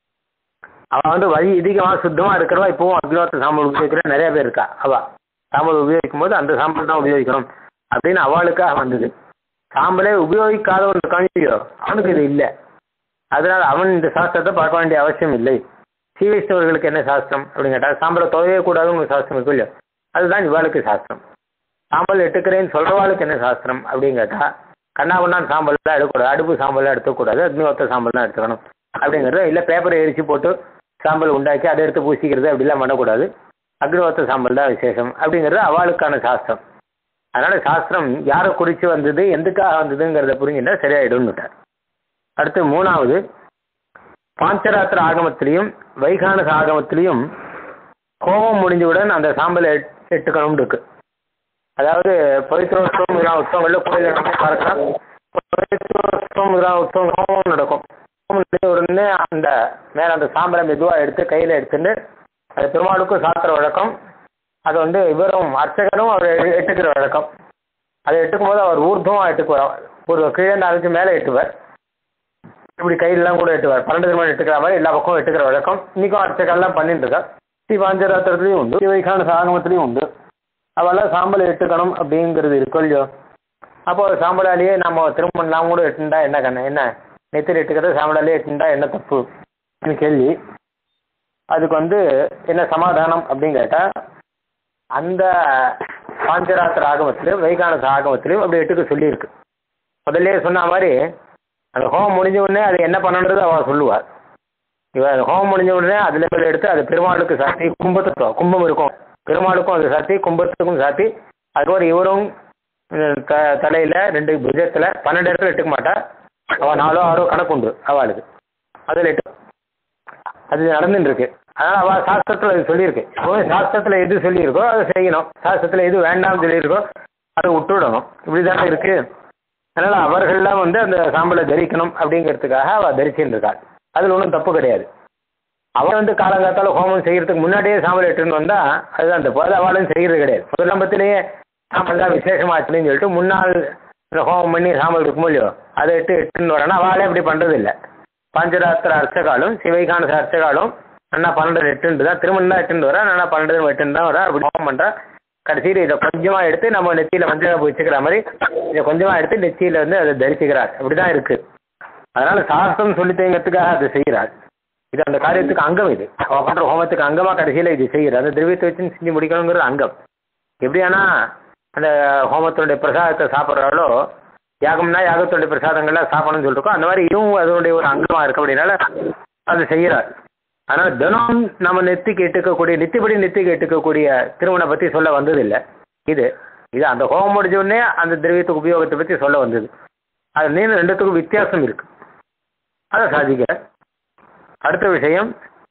அவள் வந்து வழி அதிகமாக சுத்தமாக இருக்கிறவா இப்போவும் அக்னிஹோத்திர சாம்பல் உபயோகிக்கிற நிறைய பேர் இருக்கா அவள் சாம்பல் உபயோகிக்கும் போது அந்த சாம்பல் தான் உபயோகிக்கணும் அப்படின்னு அவளுக்காக வந்தது சாம்பலே உபயோகிக்காதவன் இருக்கான் அவனுக்கு இது இல்லை அதனால அவன் இந்த சாஸ்திரத்தை பார்க்க வேண்டிய அவசியம் இல்லை ஸ்ரீ வைஷ்ணவர்களுக்கு என்ன சாஸ்திரம் அப்படின்னு கேட்டால் சாம்பலை தொலைவே கூடாதுன்னு சாஸ்திரம் இருக்கும் இல்லையோ அதுதான் இவாளுக்கு சாஸ்திரம் சாம்பல் எடுத்துக்கிறேன்னு சொல்கிறவாளுக்கு என்ன சாஸ்திரம் அப்படின்னு கேட்டால் கண்ணாபண்ணான் சாம்பல்லாம் எடுக்கக்கூடாது அடுப்பு சாம்பல்லாம் எடுத்துக்கூடாது அக்னிஹோத்திர சாம்பல் தான் எடுத்துக்கணும் அப்படிங்கிறது இல்லை பேப்பரை எரிச்சு போட்டு சாம்பல் உண்டாக்கி அதை எடுத்து பூசிக்கிறது அப்படிலாம் பண்ணக்கூடாது அக்னிஹோத்திர சாம்பல் தான் விசேஷம் அப்படிங்கிறது அவளுக்கான சாஸ்திரம் அதனால சாஸ்திரம் யாரை குறித்து வந்தது எதுக்காக வந்ததுங்கிறத புரிஞ்சுட்டா சரியாயிடும்னுட்டார் அடுத்து மூணாவது பாஞ்சராத்திர ஆகமத்திலையும் வைகானச ஆகமத்திலையும் கோபம் முடிஞ்சவுடன் அந்த சாம்பலை எட்டுக்கணும்னு இருக்கு அதாவது பவித்ரோத்சவம் இதெல்லாம் உற்சவங்களில் கோயிலில் நம்ம பார்க்கலாம் பவித்ரோத்சவம் இதெல்லாம் உற்சவம் ஹோமம் நடக்கும் ஹோமம் நடந்த உடனே அந்த மேலே அந்த சாம்பலை மெதுவாக எடுத்து கையில் எடுத்துட்டு அது பெருமாளுக்கும் சாத்துற வழக்கம் அது வந்து இவரும் அர்ச்சகரும் அவர் எ- எட்டுக்கிற வழக்கம் அதை எட்டுக்கும் போது அவர் ஊர்துவம் எட்டுக்குவார் ஒரு கீழே நாளைக்கு மேலே எட்டுவார் இப்படி கையிலலாம் கூட எட்டுவார் பன்னெண்டு திருமணம் எட்டுக்கிற மாதிரி எல்லா பக்கமும் எட்டுக்கிற வழக்கம் இன்னைக்கும் அர்ச்சகர்லாம் பண்ணிட்டு இருக்கா ஸ்ரீ பாஞ்சராத்திரத்துலையும் உண்டு ஸ்ரீ வைகான சாகமத்துலையும் உண்டு அவெல்லாம் சாம்பல் எட்டுக்கணும் அப்படிங்கிறது இருக்கோ இல்லையோ அப்போ சாம்பலாலேயே நம்ம திருமணம்லாம் கூட எட்டுண்டா என்ன கண்ணு என்ன நெத்திரி எட்டுக்கிறது சாம்பலாலேயே எட்டுண்டா என்ன தப்பு ன்னு கேள்வி அதுக்கு வந்து என்ன சமாதானம் அப்படின்னு கேட்டால் அந்த பாஞ்சராத்திர ஆகமத்திலையும் வைகானச ஆகமத்திலையும் அப்படி எட்டுக்க சொல்லியிருக்கு முதல்ல சொன்ன மாதிரி அந்த ஹோமம் முடிஞ்ச உடனே அது என்ன பண்ணணுன்றது அவள் சொல்லுவாள் இவன் ஹோமம் முடிஞ்ச உடனே அதில் போய் எடுத்து அது பெருமாளுக்கு சாத்தி கும்பத்துக்கும் கும்பம் இருக்கும் பெருமாளுக்கும் அது சாத்தி கும்பத்துக்கும் சாத்தி அதுக்கப்புறம் இவரும் அஹ், த தலையில் ரெண்டு புஜத்தில் பன்னெண்டு இடத்துல எட்டுக்க மாட்டா அவள் நாலோ ஆறோ கணக்கு உண்டு அவளுக்கு அதில் எட்டு அது நடந்துட்டு இருக்கு அதனால் அவள் சாஸ்திரத்தில் அது சொல்லியிருக்கு இப்போ சாஸ்திரத்தில் எது சொல்லியிருக்கோ அதை செய்யணும் சாஸ்திரத்தில் எது வேண்டாம்னு சொல்லியிருக்கோ அதை விட்டுவிடணும் இப்படி தானே இருக்கு அதனால் அவர்கள்லாம் வந்து அந்த சாம்பலை தரிக்கணும் அப்படிங்கிறதுக்காக அவள் தரிச்சுட்டு இருக்காள் அதில் ஒன்றும் தப்பு கிடையாது அவள் வந்து காலங்காத்தால ஹோமம் செய்யறதுக்கு முன்னாடியே சாம்பல் எட்டுன்னு வந்தா அதுதான் தப்பு அது அவளும் செய்யறது கிடையாது முதலம்பத்திலேயே சாம்பல் தான் விசேஷமாச்சுன்னு சொல்லிட்டு முன்னாள் இந்த ஹோமம் பண்ணி சாம்பல் இருக்குமோ இல்லையோ அதை எட்டு எட்டுன்னு வரனா அவளே அப்படி பண்றது இல்லை பாஞ்சராத்திர அர்ச்சகாலும் சிவைகானச அர்ச்சகாலும் அண்ணா பன்னெண்டு எட்டுன்னு தான் திருமணம் தான் எட்டுன்னு வரா அண்ணா பன்னெண்டு எட்டுன்னு தான் வரா அப்படி ஹோமம் பண்றா கடைசியில் இதை கொஞ்சமா எடுத்து நம்ம நெத்தியில மஞ்சள் வச்சுக்கிற மாதிரி இதை கொஞ்சமா எடுத்து நெத்தியில வந்து அதை தரிசிக்கிறார் அப்படிதான் இருக்கு அதனால சாஸ்திரம் சொல்லித்தேங்கிறதுக்காக அதை செய்கிறார் இது அந்த காரியத்துக்கு அங்கம் இது அவ பண்ற ஹோமத்துக்கு அங்கமா கடைசியில இது செய்யுது அந்த திரவியத்தை வச்சு செஞ்சு முடிக்கணுங்கிறது அங்கம் எப்படியானா அந்த ஹோமத்தினுடைய பிரசாதத்தை சாப்பிட்றாலோ யாகம்னா யாகத்தினுடைய பிரசாதங்கள்லாம் சாப்பிடணும்னு சொல்லிருக்கோம் அந்த மாதிரி இதுவும் அதனுடைய ஒரு அங்கமா இருக்கு அப்படின்னால அது செய்கிறார் அதனால தினம் நம்ம நெத்திக்கு எட்டுக்கக்கூடிய நித்தியப்படி நெத்திக்கு எட்டுக்கக்கூடிய திருமணம் பத்தி சொல்ல வந்ததில்லை இது இது அந்த ஹோமம் முடிஞ்ச உடனே அந்த திரவியத்துக்கு உபயோகத்தை பத்தி சொல்ல வந்தது அது நீங்க ரெண்டுத்துக்கும் வித்தியாசம் இருக்கு அதை சாதிக்க அடுத்த விஷயம்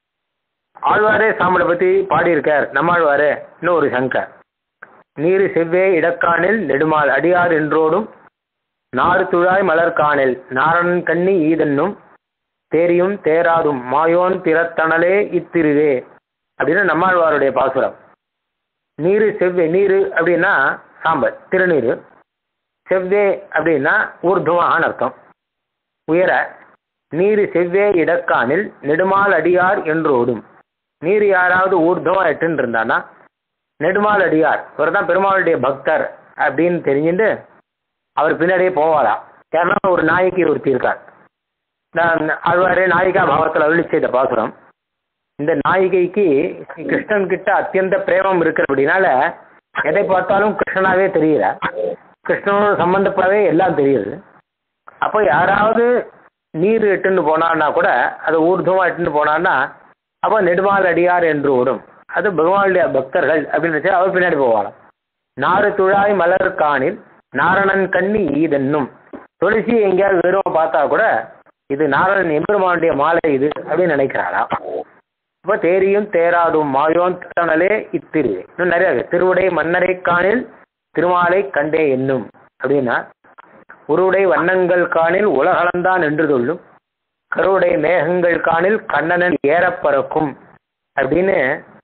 ஆழ்வாரே சாம்பலை பத்தி பாடியிருக்கார் நம்மாழ்வாரே இன்னும் ஒரு சங்கர் நீரு செவ்வே இடக்காணில் நெடுமால் அடியார் என்றோடும் நாறு துழாய் மலர்காணில் நாரணன் கண்ணி ஈதன்னும் தேரியும் தேராதும் மாயோன் திறத்தணலே இத்திருவே அப்படின்னு நம்மாழ்வாருடைய பாசுரம் நீரு செவ்வே நீரு அப்படின்னா சாம்பல் திருநீரு செவ்வே அப்படின்னா ஊர்துவான்னு அர்த்தம் உயர நீரு செவ்வே இடக்கானில் நெடுமால் அடியார் என்றோடும் நீர் யாராவது ஊர்துவம் எட்டுன்னு இருந்தானா நெடுமால் அடியார் இவர் தான் பெருமாளுடைய பக்தர் அப்படின்னு தெரிஞ்சுட்டு அவர் பின்னாடியே போவாரா ஏன்னா ஒரு நாயகி ஒருத்தி இருக்கார் நான் ஆழ்வாரே நாயிகா பாவத்தில் அருளி செய்த பாசுரம் இந்த நாயிகைக்கு கிருஷ்ணன் கிட்ட அத்தியந்த பிரேமம் இருக்கு அப்படின்னால எதை பார்த்தாலும் கிருஷ்ணனாவே தெரியல கிருஷ்ணனோட சம்பந்தப்படவே எல்லாம் தெரியுது அப்போ யாராவது நீர் எட்டுன்னு போனான்னா கூட அது ஊர்துவமாக எட்டுன்னு போனான்னா அப்போ நெடுமால் அடியார் என்று ஓடும் அது பகவானுடைய பக்தர்கள் அப்படின்னு வச்சு அவர் பின்னாடி போவாராம் நாறு துழாய் மலர் காணில் நாரணன் கண்ணி ஈதன்னும் துளசி எங்கேயாவது வெறும் பார்த்தா கூட இது நாரணன் எம்பெருமானுடைய மாலை இது அப்படின்னு நினைக்கிறாராம் இப்போ தேரியும் தேராதும் மாயோன் தனலே இத்திரு இன்னும் நிறைய இருக்கு. திருவுடை மன்னரை காணில் திருமாலை கண்டே என்னும் அப்படின்னா உருவுடை வண்ணங்கள் காணில் உலகளந்தான் என்று சொல்லும் கருவுடை மேகங்கள் காணில் கண்ணனன் ஏறப் பறக்கும் அப்படின்னு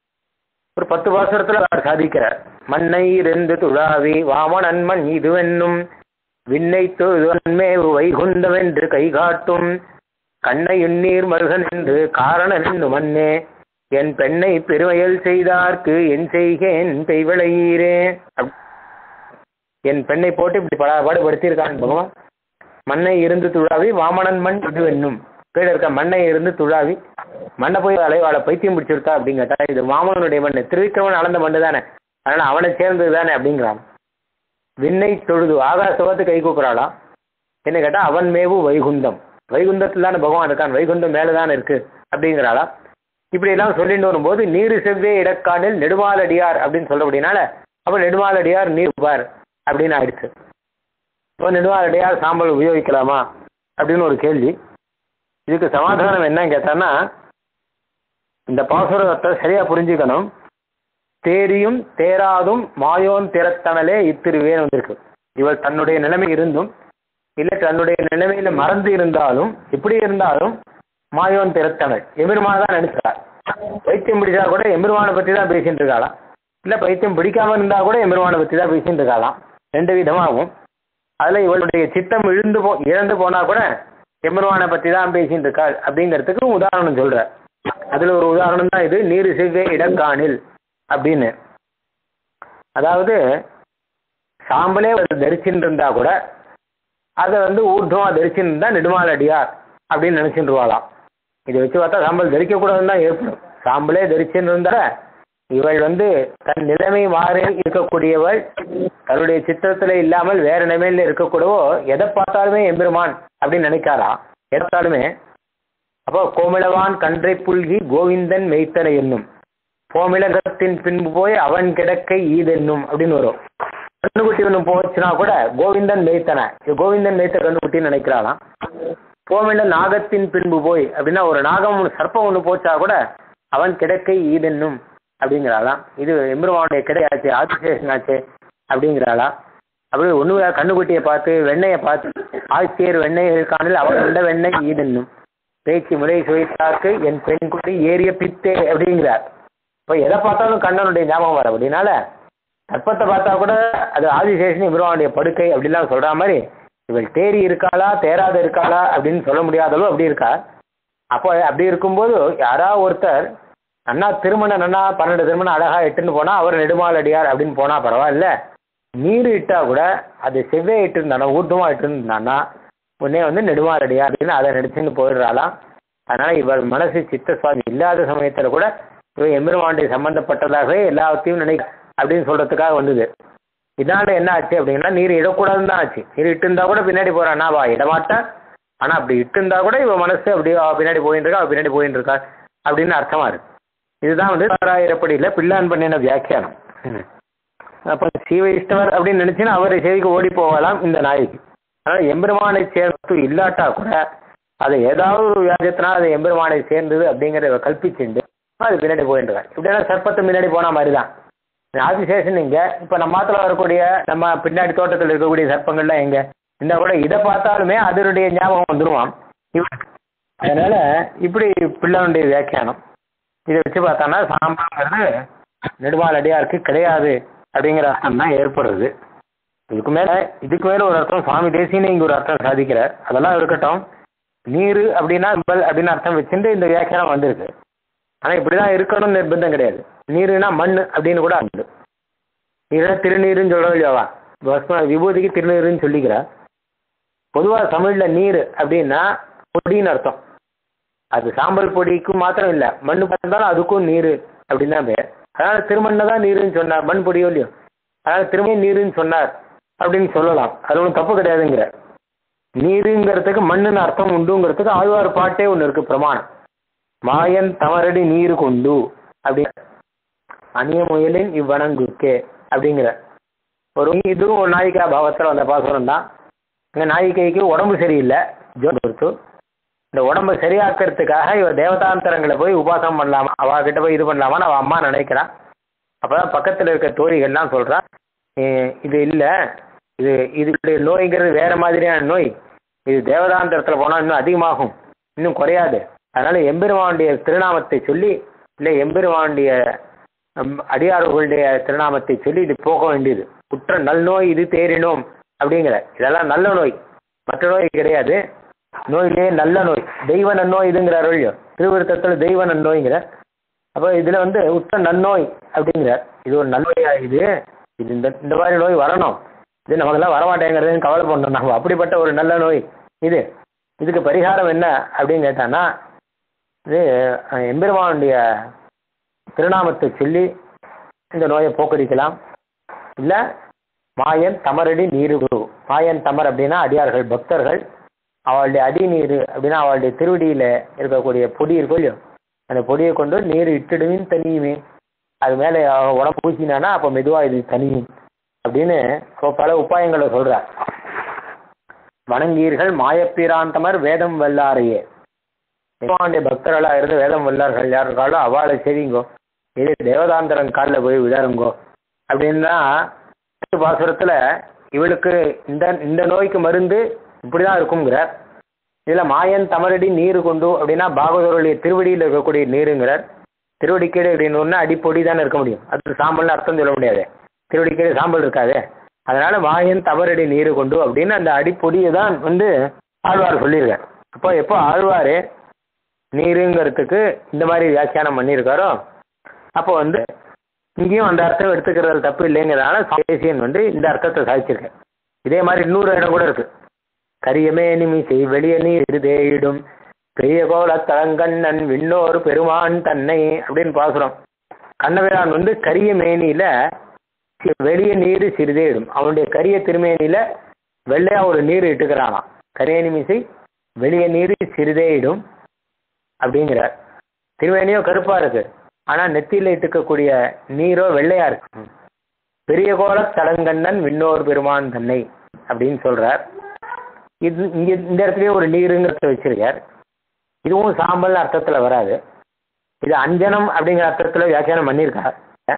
ஒரு பத்து பாசுரத்தில் அவர் சாதிக்கிறார் மண்ணை இருந்து துழாவி வாமனன் மண் இதுவென்னும் விண்ணை தொழுவன்மே வைகுந்தவென்று கை காட்டும் கண்ணை எண்ணீர் மருகன் என்று காரணன் என்று மன்னே என் பெண்ணை பெருமையல் செய்தார்க்கு என் செய்கேன் பெய்விளையீரே அப்- என் பெண்ணை போட்டு இப்படி பட பாடுபடுத்தியிருக்கான் பகவான் மண்ணை இருந்து துழாவி வாமனன் மண் இது என்னும் கீழே இருக்க மண்ணை இருந்து துழாவி மண்ணை போய் அலைவாழ பைத்தியம் பிடிச்சிருக்கா அப்படின்னு கேட்டா இது வாமனனுடைய மண் திருவிக்கிரமன் அளந்த மண்ணு தானே அதனால அவனை சேர்ந்தது தானே அப்படிங்கிறான் விண்ணை தொழுது ஆகாசவத்து கை கூக்குறாளா என்ன கேட்டா அவன் மேவு வைகுந்தம் வைகுந்தத்தில் தானே பகவான் இருக்கான் வைகுந்தம் மேலே தானே இருக்கு அப்படிங்கிறாளா இப்படி எல்லாம் சொல்லிட்டு வரும்போது நீர் செவ்வே இடக்கானில் நெடுமாலடியார் அப்படின்னு சொல்றபடினால அப்ப நெடுமாலடியார் நீர் பார் அப்படின்னு ஆயிடுச்சு இப்போ நெடுமாலடியார் சாம்பல் உபயோகிக்கலாமா அப்படின்னு ஒரு கேள்வி இதுக்கு சமாதானம் என்னன்னு கேட்டான்னா இந்த பாசுரத்தை சரியா புரிஞ்சுக்கணும் தேரியும் தேராதும் மாயோன் திறத்தனலே இத்திருவேன் வந்திருக்கு இவள் தன்னுடைய நிலைமை இருந்தும் இல்லை தன்னுடைய நிலைமையில மறந்து இருந்தாலும் எப்படி இருந்தாலும் மாயோன் திறத்தனள் எம்பெருமான தான் நினைச்சாள் பைத்தியம் பிடிச்சா கூட எம்பெருமானை பற்றி தான் பேசிட்டு இருக்காளாம் இல்லை பைத்தியம் பிடிக்காம இருந்தா கூட எம்பெருமானை பற்றி தான் பேசிட்டு இருக்காளாம் ரெண்டு விதமாகும் அதில் இவளுடைய சித்தம் இழுந்து போ இழந்து போனா கூட எம்பெருமானை பற்றி தான் பேசிட்டு இருக்காள் அப்படிங்கிறதுக்கு உதாரணம் சொல்ற அதில் ஒரு உதாரணம் தான் இது நீர் செவ்வே இடங்காணில் அப்படின்னு அதாவது சாம்பலே தரிச்சுட்டு இருந்தா கூட அதை வந்து ஊர்துவம் தரிச்சுட்டு இருந்தா நெடுமால் அடியார் அப்படின்னு நினைச்சுருவாளாம் இதை வச்சு பார்த்தா சாம்பல் தரிக்கக்கூடாதுன்னு தான் ஏற்படும் சாம்பலே தரிச்சுன்னு இருந்தா இவள் வந்து தன் நிலைமை மாறி இருக்கக்கூடியவள் தன்னுடைய சித்திரத்தில் இல்லாமல் வேற நிலைமையில் இருக்கக்கூடவோ எதை பார்த்தாலுமே எம்பெருமான் அப்படின்னு நினைக்காரா எதை பார்த்தாலுமே அப்போ கோமிளவான் கன்றை புல்கி கோவிந்தன் மெய்த்தனை என்னும் கோமிளகத்தின் பின்பு போய் அவன் கிடக்கை ஈதென்னும் அப்படின்னு வரும் கண்ணுக்குட்டி ஒன்று போச்சுன்னா கூட கோவிந்தன் மெய்த்தனை இது கோவிந்தன் மெய்த்த கண்ணுக்குட்டின்னு நினைக்கிறாளாம் கோமிள நாகத்தின் பின்பு போய் அப்படின்னா ஒரு நாகம் ஒன்று சர்ப்பம் ஒன்று போச்சா கூட அவன் கிடக்கை ஈதென்னும் அப்படிங்கிறாளாம் இது எம்பெருமானுடைய கிடையாச்சு ஆதிசேஷன் ஆச்சு அப்படிங்கிறாளா அப்படி ஒன்று கண்ணுக்குட்டியை பார்த்து வெண்ணையை பார்த்து ஆட்சியர் வெண்ணெய் காணில் அவன் உண்ட வெண்ணெய் ஈதென்னும் பேச்சு முறை சுவைத்தாக்கு என் பெண் குட்டி ஏறிய பித்தே அப்படிங்கிறார் இப்போ எதை பார்த்தாலும் கண்ணனுடைய ஞாபகம் வர அப்படின்னால சர்ப்பத்தை பார்த்தா கூட அது ஆதிசேஷன் இவருடைய படுக்கை அப்படிலாம் சொல்ற மாதிரி இவள் தேறி இருக்காளா தேராத இருக்காளா அப்படின்னு சொல்ல முடியாதளவு அப்படி இருக்கா அப்போ அப்படி இருக்கும்போது யாராவது ஒருத்தர் அண்ணா திருமணம் அண்ணா பன்னெண்டு திருமணம் அழகா இட்டுன்னு போனா அவர் நெடுமால் அடியார் அப்படின்னு போனா பரவாயில்ல நீர் இட்டா கூட அது செவ்வே இட்டு இருந்தானா ஊர்துமா இட்டு இருந்தானா உடனே வந்து நெடுமால் அடியார் அப்படின்னு அதை நடிச்சுன்னு போயிடுறாளாம் அதனால இவர் மனசு சித்த சுவாமி இல்லாத சமயத்துல கூட இவன் எம்பெருமாண்டி சம்பந்தப்பட்டதாகவே எல்லாத்தையும் நினை அப்படின்னு சொல்றதுக்காக வந்தது இதனால என்ன ஆச்சு அப்படின்னா நீர் இடக்கூடாதுன்னு தான் ஆச்சு நீர் இட்டு இருந்தா கூட பின்னாடி போறான்னா வா இடமாட்டா ஆனா அப்படி இட்டு இருந்தா கூட இவ மனசு அப்படி அவ பின்னாடி போயின்னு இருக்கா அவ பின்னாடி போயின்னு இருக்கா அப்படின்னு அர்த்தமா இருக்கு இதுதான் வந்து ஆறாயிரப்படியில் பிள்ளான் பண்ணின வியாக்கியானம் அப்போ சீவைஷ்ணவர் அப்படின்னு நினைச்சுன்னா அவர் செய்திக்கு ஓடி போகலாம் இந்த நாய்க்கு அதனால் எம்பெருமானை சேர்த்து இல்லாட்டா கூட அதை ஏதாவது ஒரு வியாஜத்தினா அது எம்பெருமானை சேர்ந்தது அப்படிங்கிறத கல்பிச்சுண்டு அது பின்னாடி போயிட்டுருக்காங்க இப்படின்னா சர்ப்பத்து முன்னாடி போன மாதிரி தான் ஆதிசேஷன் இங்கே இப்போ நம்ம மாத்தில் வரக்கூடிய நம்ம பின்னாடி தோட்டத்தில் இருக்கக்கூடிய சர்ப்பங்கள்லாம் எங்கே இந்த கூட இதை பார்த்தாலுமே அதனுடைய ஞாபகம் வந்துருவான் அதனால இப்படி பிள்ளைனுடைய வியாக்கியானம் இதை வச்சு பார்த்தோன்னா சாம்பல்ங்கிறது நெடுமால் அடியாருக்கு கிடையாது அப்படிங்கிற அர்த்தம் தான் ஏற்படுறது இதுக்கு மேலே இதுக்கு மேலே ஒரு அர்த்தம் சுவாமி தேசியன்னு இங்கே ஒரு அர்த்தம் சாதிக்கிறார் அதெல்லாம் இருக்கட்டும் நீர் அப்படின்னா பல் அப்படின்னு அர்த்தம் வச்சுட்டு இந்த வியாக்கியானம் வந்திருக்கு ஆனால் இப்படி தான் இருக்கணும்னு நிர்பந்தம் கிடையாது நீருனா மண் அப்படின்னு கூட அர்த்தம் நீரை திருநீருன்னு சொல்ல இல்லையாவா பஸ்ம விபூதிக்கு திருநீருன்னு சொல்லிக்கிறா பொதுவாக தமிழில் நீர் அப்படின்னா பொடின்னு அர்த்தம் அது சாம்பல் பொடிக்கு மாத்திரம் இல்லை மண் பார்த்தாலும் அதுக்கும் நீர் அப்படின்னு தான் பேர் அதனால் திருமண்ணை தான் நீருன்னு சொன்னார் மண் பொடியோ இல்லையோ அதனால் திரும்ப நீருன்னு சொன்னார் அப்படின்னு சொல்லலாம் அது ஒன்றும் தப்பு கிடையாதுங்கிற நீருங்கிறதுக்கு மண்ணுன்னு அர்த்தம் உண்டுங்கிறதுக்கு ஆழ்வார் பாட்டே ஒன்று இருக்குது பிரமாணம் மாயன் தமரடி நீர் கொண்டு அப்படி அந்நிய முயலின் இவ்வனங்குக்கே அப்படிங்கிற ஒரு இதுவும் ஒரு நாயிக்கா பாவத்தில் வந்த பாசுரம் தான் இந்த நாயிக்கைக்கு உடம்பு சரியில்லை ஜோர் பொறுத்து இந்த உடம்பை சரியாக்கிறதுக்காக இவர் தேவதாந்தரங்களை போய் உபாசனம் பண்ணலாமா அவ கிட்ட போய் இது பண்ணலாமான்னு அவள் அம்மா நினைக்கிறான் அப்போ தான் பக்கத்தில் இருக்க தோழிகள்லாம் சொல்கிறா இது இல்லை இது இதுடைய நோய்ங்கிறது வேற மாதிரியான நோய் இது தேவதாந்தரத்தில் போனால் இன்னும் அதிகமாகும் இன்னும் குறையாது அதனால் எம்பெருமானுடைய திருநாமத்தை சொல்லி இல்லை எம்பெருமானுடைய அடியார்களுடைய திருநாமத்தை சொல்லி இது போக வேண்டியது குற்ற நல்நோய் இது தேறினோம் அப்படிங்கிற இதெல்லாம் நல்ல நோய் மற்ற நோய் கிடையாது நோயிலே நல்ல நோய் தெய்வ நன்னோய் இதுங்கிறார் வழியோ திருவிருத்தத்தில் தெய்வ நன்னோய்ங்கிற அப்போ இதில் வந்து உற்ற நன்னோய் அப்படிங்கிறார் இது ஒரு நல்நோயா இது இது இந்த இந்த மாதிரி நோய் வரணும் இது நமக்கெல்லாம் வரமாட்டேங்கிறதுன்னு கவலை பண்ணணும் நம்ம அப்படிப்பட்ட ஒரு நல்ல நோய் இது இதுக்கு பரிகாரம் என்ன அப்படின்னு கேட்டான்னா இது எம்பெருமானுடைய திருநாமத்தை சொல்லி இந்த நோயை போக்கடிக்கலாம் இல்லை மாயன் தமரடி நீருகு மாயன் தமர் அப்படின்னா அடியார்கள் பக்தர்கள் அவளுடைய அடி நீர் அப்படின்னா அவளுடைய திருவடியில் இருக்கக்கூடிய பொடி இருக்கும் இல்லையோ அந்த பொடியை கொண்டு நீர் இட்டுடுவின் தனியுமே அது மேலே உடம்பு பூசினானா அப்போ மெதுவாக இது தனியும் அப்படின்னு பல உபாயங்களை சொல்கிறார் வணங்கீர்கள் மாயப்பிராந்தமர் வேதம் வல்லாரையே பகவானுடைய பக்தர்களாக இருந்து வேதம் வல்லார்கள் யார் இருக்காளோ அவளை செய்வீங்கோ இது தேவதாந்தரன் காலில் போய் விடாருங்கோ அப்படின்னா பாசுரத்தில் இவளுக்கு இந்த இந்த நோய்க்கு மருந்து இப்படி தான் இருக்குங்கிறார் இதில் மாயன் தமரடி நீர் கொண்டு அப்படின்னா பாகவதருடைய திருவடியில் இருக்கக்கூடிய நீருங்கிறார் திருவடிக்கீடு அப்படின்னு அடிப்பொடி தானே இருக்க முடியும் அது சாம்பல்னு அர்த்தம் சொல்ல முடியாது திருவடிக்கீடு சாம்பல் இருக்காது அதனால மாயன் தவறடி நீர் கொண்டு அப்படின்னு அந்த அடிப்பொடியை தான் வந்து ஆழ்வார் சொல்லியிருக்கார் அப்போ எப்போ ஆழ்வார் நீருங்கிறதுக்கு இந்த மாதிரி வியாக்கியானம் பண்ணியிருக்காரோ அப்போ வந்து இங்கேயும் அந்த அர்த்தம் எடுத்துக்கிறது தப்பு இல்லைங்கிறதுனால தேசியன் வந்து இந்த அர்த்தத்தை சாதிச்சிருக்கேன் இதே மாதிரி இன்னொரு இடம் கூட இருக்கு கரியமே நிமிசை வெளிய நீர் தேயிடும் பெரிய கோல தளங்கண்ணன் விண்ணோர் பெருமான் தன்னை அப்படின்னு பாசுறோம் கண்ணபிரான் வந்து கரிய மேனியில சி- வெளிய நீர் சிறிதேயிடும் அவனுடைய கரிய திருமேனியில வெள்ளையா ஒரு நீர் இட்டுக்கிறானாம் கரிய நிமிசை வெளிய நீர் சிறிதேயிடும் அப்படிங்கிறார் திருமேனியோ கருப்பா இருக்கு ஆனா நெத்தியில இட்டுக்கக்கூடிய நீரோ வெள்ளையா இருக்கு பெரிய கோல தடங்கண்ணன் விண்ணோர் பெருமான் தன்னை அப்படின்னு சொல்றார் இது இங்க இந்த இடத்துலயே ஒரு நீருங்கிறத வச்சிருக்கார் இதுவும் சாம்பல் அர்த்தத்துல வராது இது அஞ்சனம் அப்படிங்கிற அர்த்தத்துல வியாக்கியானம் பண்ணியிருக்கார்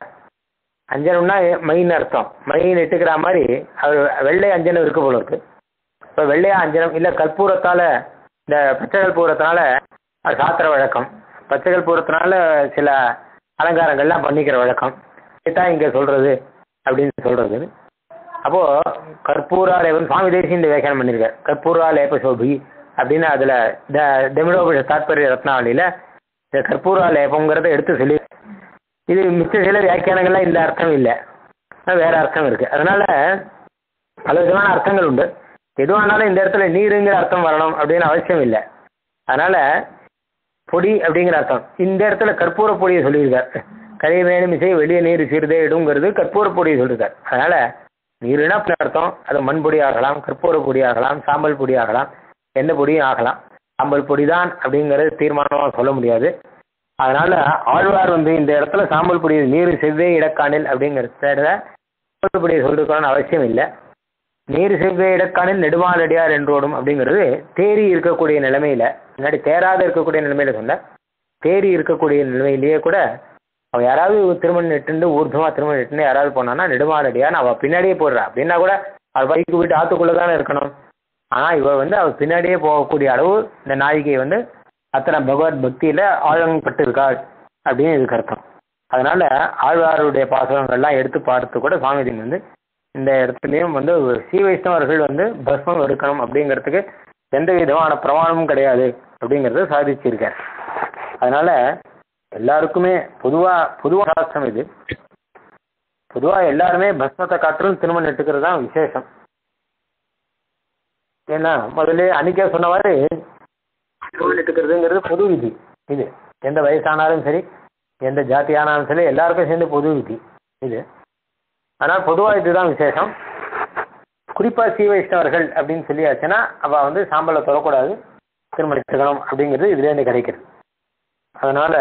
அஞ்சனம்னா மைன் அர்த்தம் மைன் இட்டுக்கிற மாதிரி அவர் வெள்ளை அஞ்சனம் இருக்கு போல இருக்கு இப்போ வெள்ளையா அஞ்சனம் இல்லை கற்பூரத்தால இந்த பச்சை கற்பூரத்தினால அது சாத்துற வழக்கம் பச்சை கற்பூரத்தினால சில அலங்காரங்கள்லாம் பண்ணிக்கிற வழக்கம் இதுதான் இங்கே சொல்றது அப்படின்னு சொல்றது அப்போ கற்பூராலேபம் சுவாமி தேசியம் இந்த வியாக்கியானம் பண்ணியிருக்கார் கற்பூராலேப சோபி அப்படின்னு அதில் த தமிழோபுஷ தாத்பரிய ரத்னாவளியில் இந்த கற்பூராலேபங்கிறத எடுத்து சொல்லி இது மிச்ச சில வியாக்கியானங்கள்லாம் இந்த அர்த்தம் இல்லை வேற அர்த்தம் இருக்கு அதனால பல விதமான அர்த்தங்கள் உண்டு எதுவானாலும் இந்த இடத்துல நீருங்கிற அர்த்தம் வரணும் அப்படின்னு அவசியம் இல்லை அதனால பொடி அப்படிங்கிற அர்த்தம் இந்த இடத்துல கற்பூர பொடியை சொல்லியிருக்கார் கரை மேலும் இசை வெளியே நீர் சீர்தே இடுங்கிறது கற்பூர பொடியை சொல்லியிருக்கார் அதனால நீருனா அப்படி அர்த்தம் அது மண் பொடி ஆகலாம் கற்பூர பொடி ஆகலாம் சாம்பல் பொடி ஆகலாம் எந்த பொடியும் ஆகலாம் சாம்பல் பொடி தான் அப்படிங்கிறது தீர்மானமாக சொல்ல முடியாது அதனால ஆழ்வார் வந்து இந்த இடத்துல சாம்பல் பொடி நீர் செவ்வே இடக்காணில் அப்படிங்கிறத சாம்பல் பொடியை சொல்லிருக்கணும்னு அவசியம் இல்லை நீர் செவ்வே இடக்காணில் நெடுமாலடியார் என்றோடும் அப்படிங்கிறது தேறி இருக்கக்கூடிய நிலைமையில முன்னாடி தேராத இருக்கக்கூடிய நிலைமையில சொன்ன தேறி இருக்கக்கூடிய நிலைமையிலேயே கூட அவ யாராவது திருமணம் நெட்டுண்டு ஊர்தமா திருமணம் நெட்டுண்டு யாராவது போனான்னா நெடுமாலடியார் அவ பின்னாடியே போடுறா அப்படின்னா கூட அவள் பைக்கு விட்டு ஆத்துக்குள்ள தானே இருக்கணும் ஆனா இவ வந்து அவ பின்னாடியே போகக்கூடிய அளவு இந்த நாயிகை வந்து அத்தனை பகவத் பக்தியில ஆழங்கப்பட்டு இருக்காள் அப்படின்னு இதுக்கு அர்த்தம் அதனால ஆழ்வாருடைய பாசகங்கள்லாம் எடுத்து பார்த்து கூட சுவாமிஜி வந்து இந்த இடத்துலையும் வந்து ஸ்ரீ வைஷ்ணவர்கள் வந்து பஸ்மம் எடுக்கணும் அப்படிங்கிறதுக்கு எந்த விதமான பிரமாணமும் கிடையாது அப்படிங்கிறத சாதிச்சிருக்கார் அதனால எல்லாருக்குமே பொதுவா பொதுவா சாஸ்திரம் இது பொதுவா எல்லாருமே பஸ்மத்தை காட்டிலும் திருமணம் எடுத்துக்கிறது தான் விசேஷம் ஏன்னா முதல்ல அன்னைக்கே சொன்ன மாதிரி திருமணம் எடுத்துக்கிறதுங்கிறது பொது விதி இது எந்த வயசானாலும் சரி எந்த ஜாதி ஆனாலும் சரி எல்லாருக்கும் சேர்ந்து பொது விதி இது ஆனால் பொதுவாக இதுதான் விசேஷம் குறிப்பாக ஸ்ரீ வைஷ்ணவர்கள் அப்படின்னு சொல்லியாச்சுன்னா அவள் வந்து சாம்பலை தொடக்கூடாது திருமணிக்கணும் அப்படிங்கிறது இதுலேருந்து கிடைக்கிறது அதனால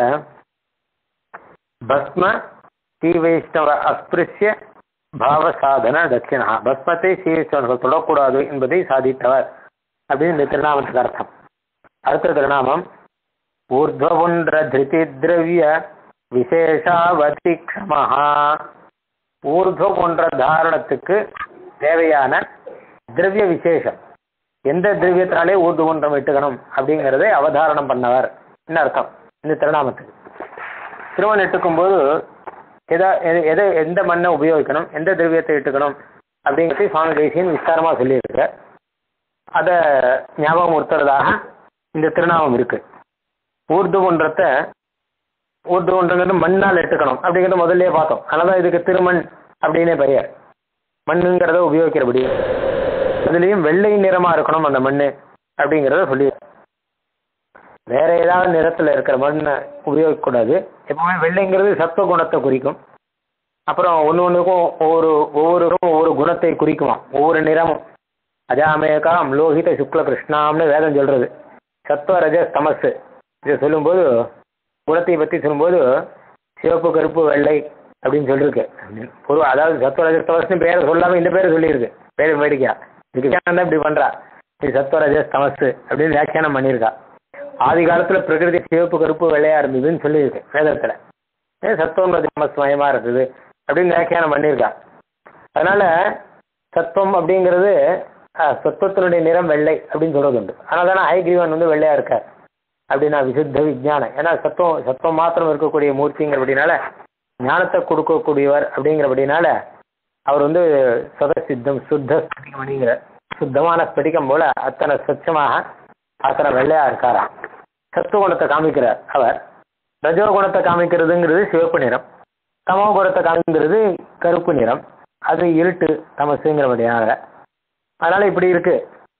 பஸ்ம ஸ்ரீ வைஷ்ணவ அஸ்பிருஷ்ய பாவ சாதன தட்சிணா பஸ்மத்தை ஸ்ரீ வைஷ்ணவர்கள் தொடக்கூடாது என்பதை சாதித்தவர் அப்படின்னு இந்த திருநாமத்துக்கு அர்த்தம் அடுத்த திருநாமம் ஊர்துவன்ற திருதி திரவிய விசேஷாவதிக்ஷமஹா ஊர்துவ போன்ற தாரணத்துக்கு தேவையான திரவிய விசேஷம் எந்த திரவியத்தினாலே ஊர்து குன்றம் இட்டுக்கணும் அப்படிங்கிறதை அவதாரணம் பண்ணவர் என்ன அர்த்தம் இந்த திருநாமத்துக்கு திருமணம் இட்டுக்கும் போது எதா எது- எதை எந்த மண்ணை உபயோகிக்கணும் எந்த திரவியத்தை இட்டுக்கணும் அப்படிங்கிறது சுவாமி தேசியன் விஸ்தாரமாக சொல்லியிருக்கு அதை ஞாபகம் உறுத்துறதாக இந்த திருநாமம் இருக்கு ஊர்து குன்றத்தை ஊர்து குன்றங்கிறது மண்ணால் எடுத்துக்கணும் அப்படிங்கிறத முதல்லயே பார்த்தோம் அதனால இதுக்கு திருமண் அப்படின்னே பெயர் மண்ணுங்கிறத உபயோகிக்கிறபடி அதுலேயும் வெள்ளை நிறமா இருக்கணும் அந்த மண் அப்படிங்கிறத சொல்லி வேற ஏதாவது நிறத்துல இருக்கிற மண்ணை உபயோகிக்கக்கூடாது எப்பவுமே வெள்ளைங்கிறது சத்துவ குணத்தை குறிக்கும் அப்புறம் ஒன்று ஒன்றுக்கும் ஒவ்வொரு ஒவ்வொருவரும் ஒவ்வொரு குணத்தை குறிக்குமா ஒவ்வொரு நிறமும் அஜாமேகாம் லோகித சுக்ல கிருஷ்ணாம்னு வேதம் சொல்றது சத்துவ ரஜ தமசு இதை சொல்லும்போது குணத்தை பற்றி சொல்லும்போது சிவப்பு கருப்பு வெள்ளை அப்படின்னு சொல்லியிருக்கு பொதுவாக அதாவது சத்துவ ரஜ தமஸ்னு பேரை சொல்லாமல் இந்த பேரை சொல்லியிருக்கு பேர் வேடிக்கையா இதுக்கு தான் இப்படி பண்றா இது சத்துவ ரஜ தமசு அப்படின்னு வியாக்கியானம் பண்ணியிருக்கா ஆதி காலத்துல பிரகிருதி சிவப்பு கருப்பு வெள்ளையா இருந்ததுன்னு சொல்லியிருக்கு வேதத்துல ஏன் சத்துவம் தமஸ்மயமா இருக்குது அப்படின்னு வியாக்கியானம் பண்ணியிருக்கா அதனால சத்துவம் அப்படிங்கிறது அஹ், சத்துவத்தினுடைய நிறம் வெள்ளை அப்படின்னு சொல்றது உண்டு அதனால தானே ஹைகிரீவன் வந்து வெள்ளையா இருக்கார் அப்படின்னா விசுத்த விஜானம் ஏன்னா சத்துவம் சத்துவம் மாத்திரம் இருக்கக்கூடிய மூர்த்திங்கிறபடினால ஞானத்தை கொடுக்கக்கூடியவர் அப்படிங்கிறபடினால அவர் வந்து சதசித்தம் சுத்த ஸ்படிகமணிங்கிற சுத்தமான ஸ்படிகம் போல அத்தனை ஸ்வச்சமாக அத்தனை வெள்ளையா இருக்காராம் சத்துவ குணத்தை காமிக்கிறார் அவர் ரஜோ குணத்தை காமிக்கிறதுங்கிறது சிவப்பு நிறம் தமோ குணத்தை காமிக்கிறது கருப்பு நிறம் அது இருட்டு தமசுங்கிறபடியாக அதனால இப்படி இருக்கு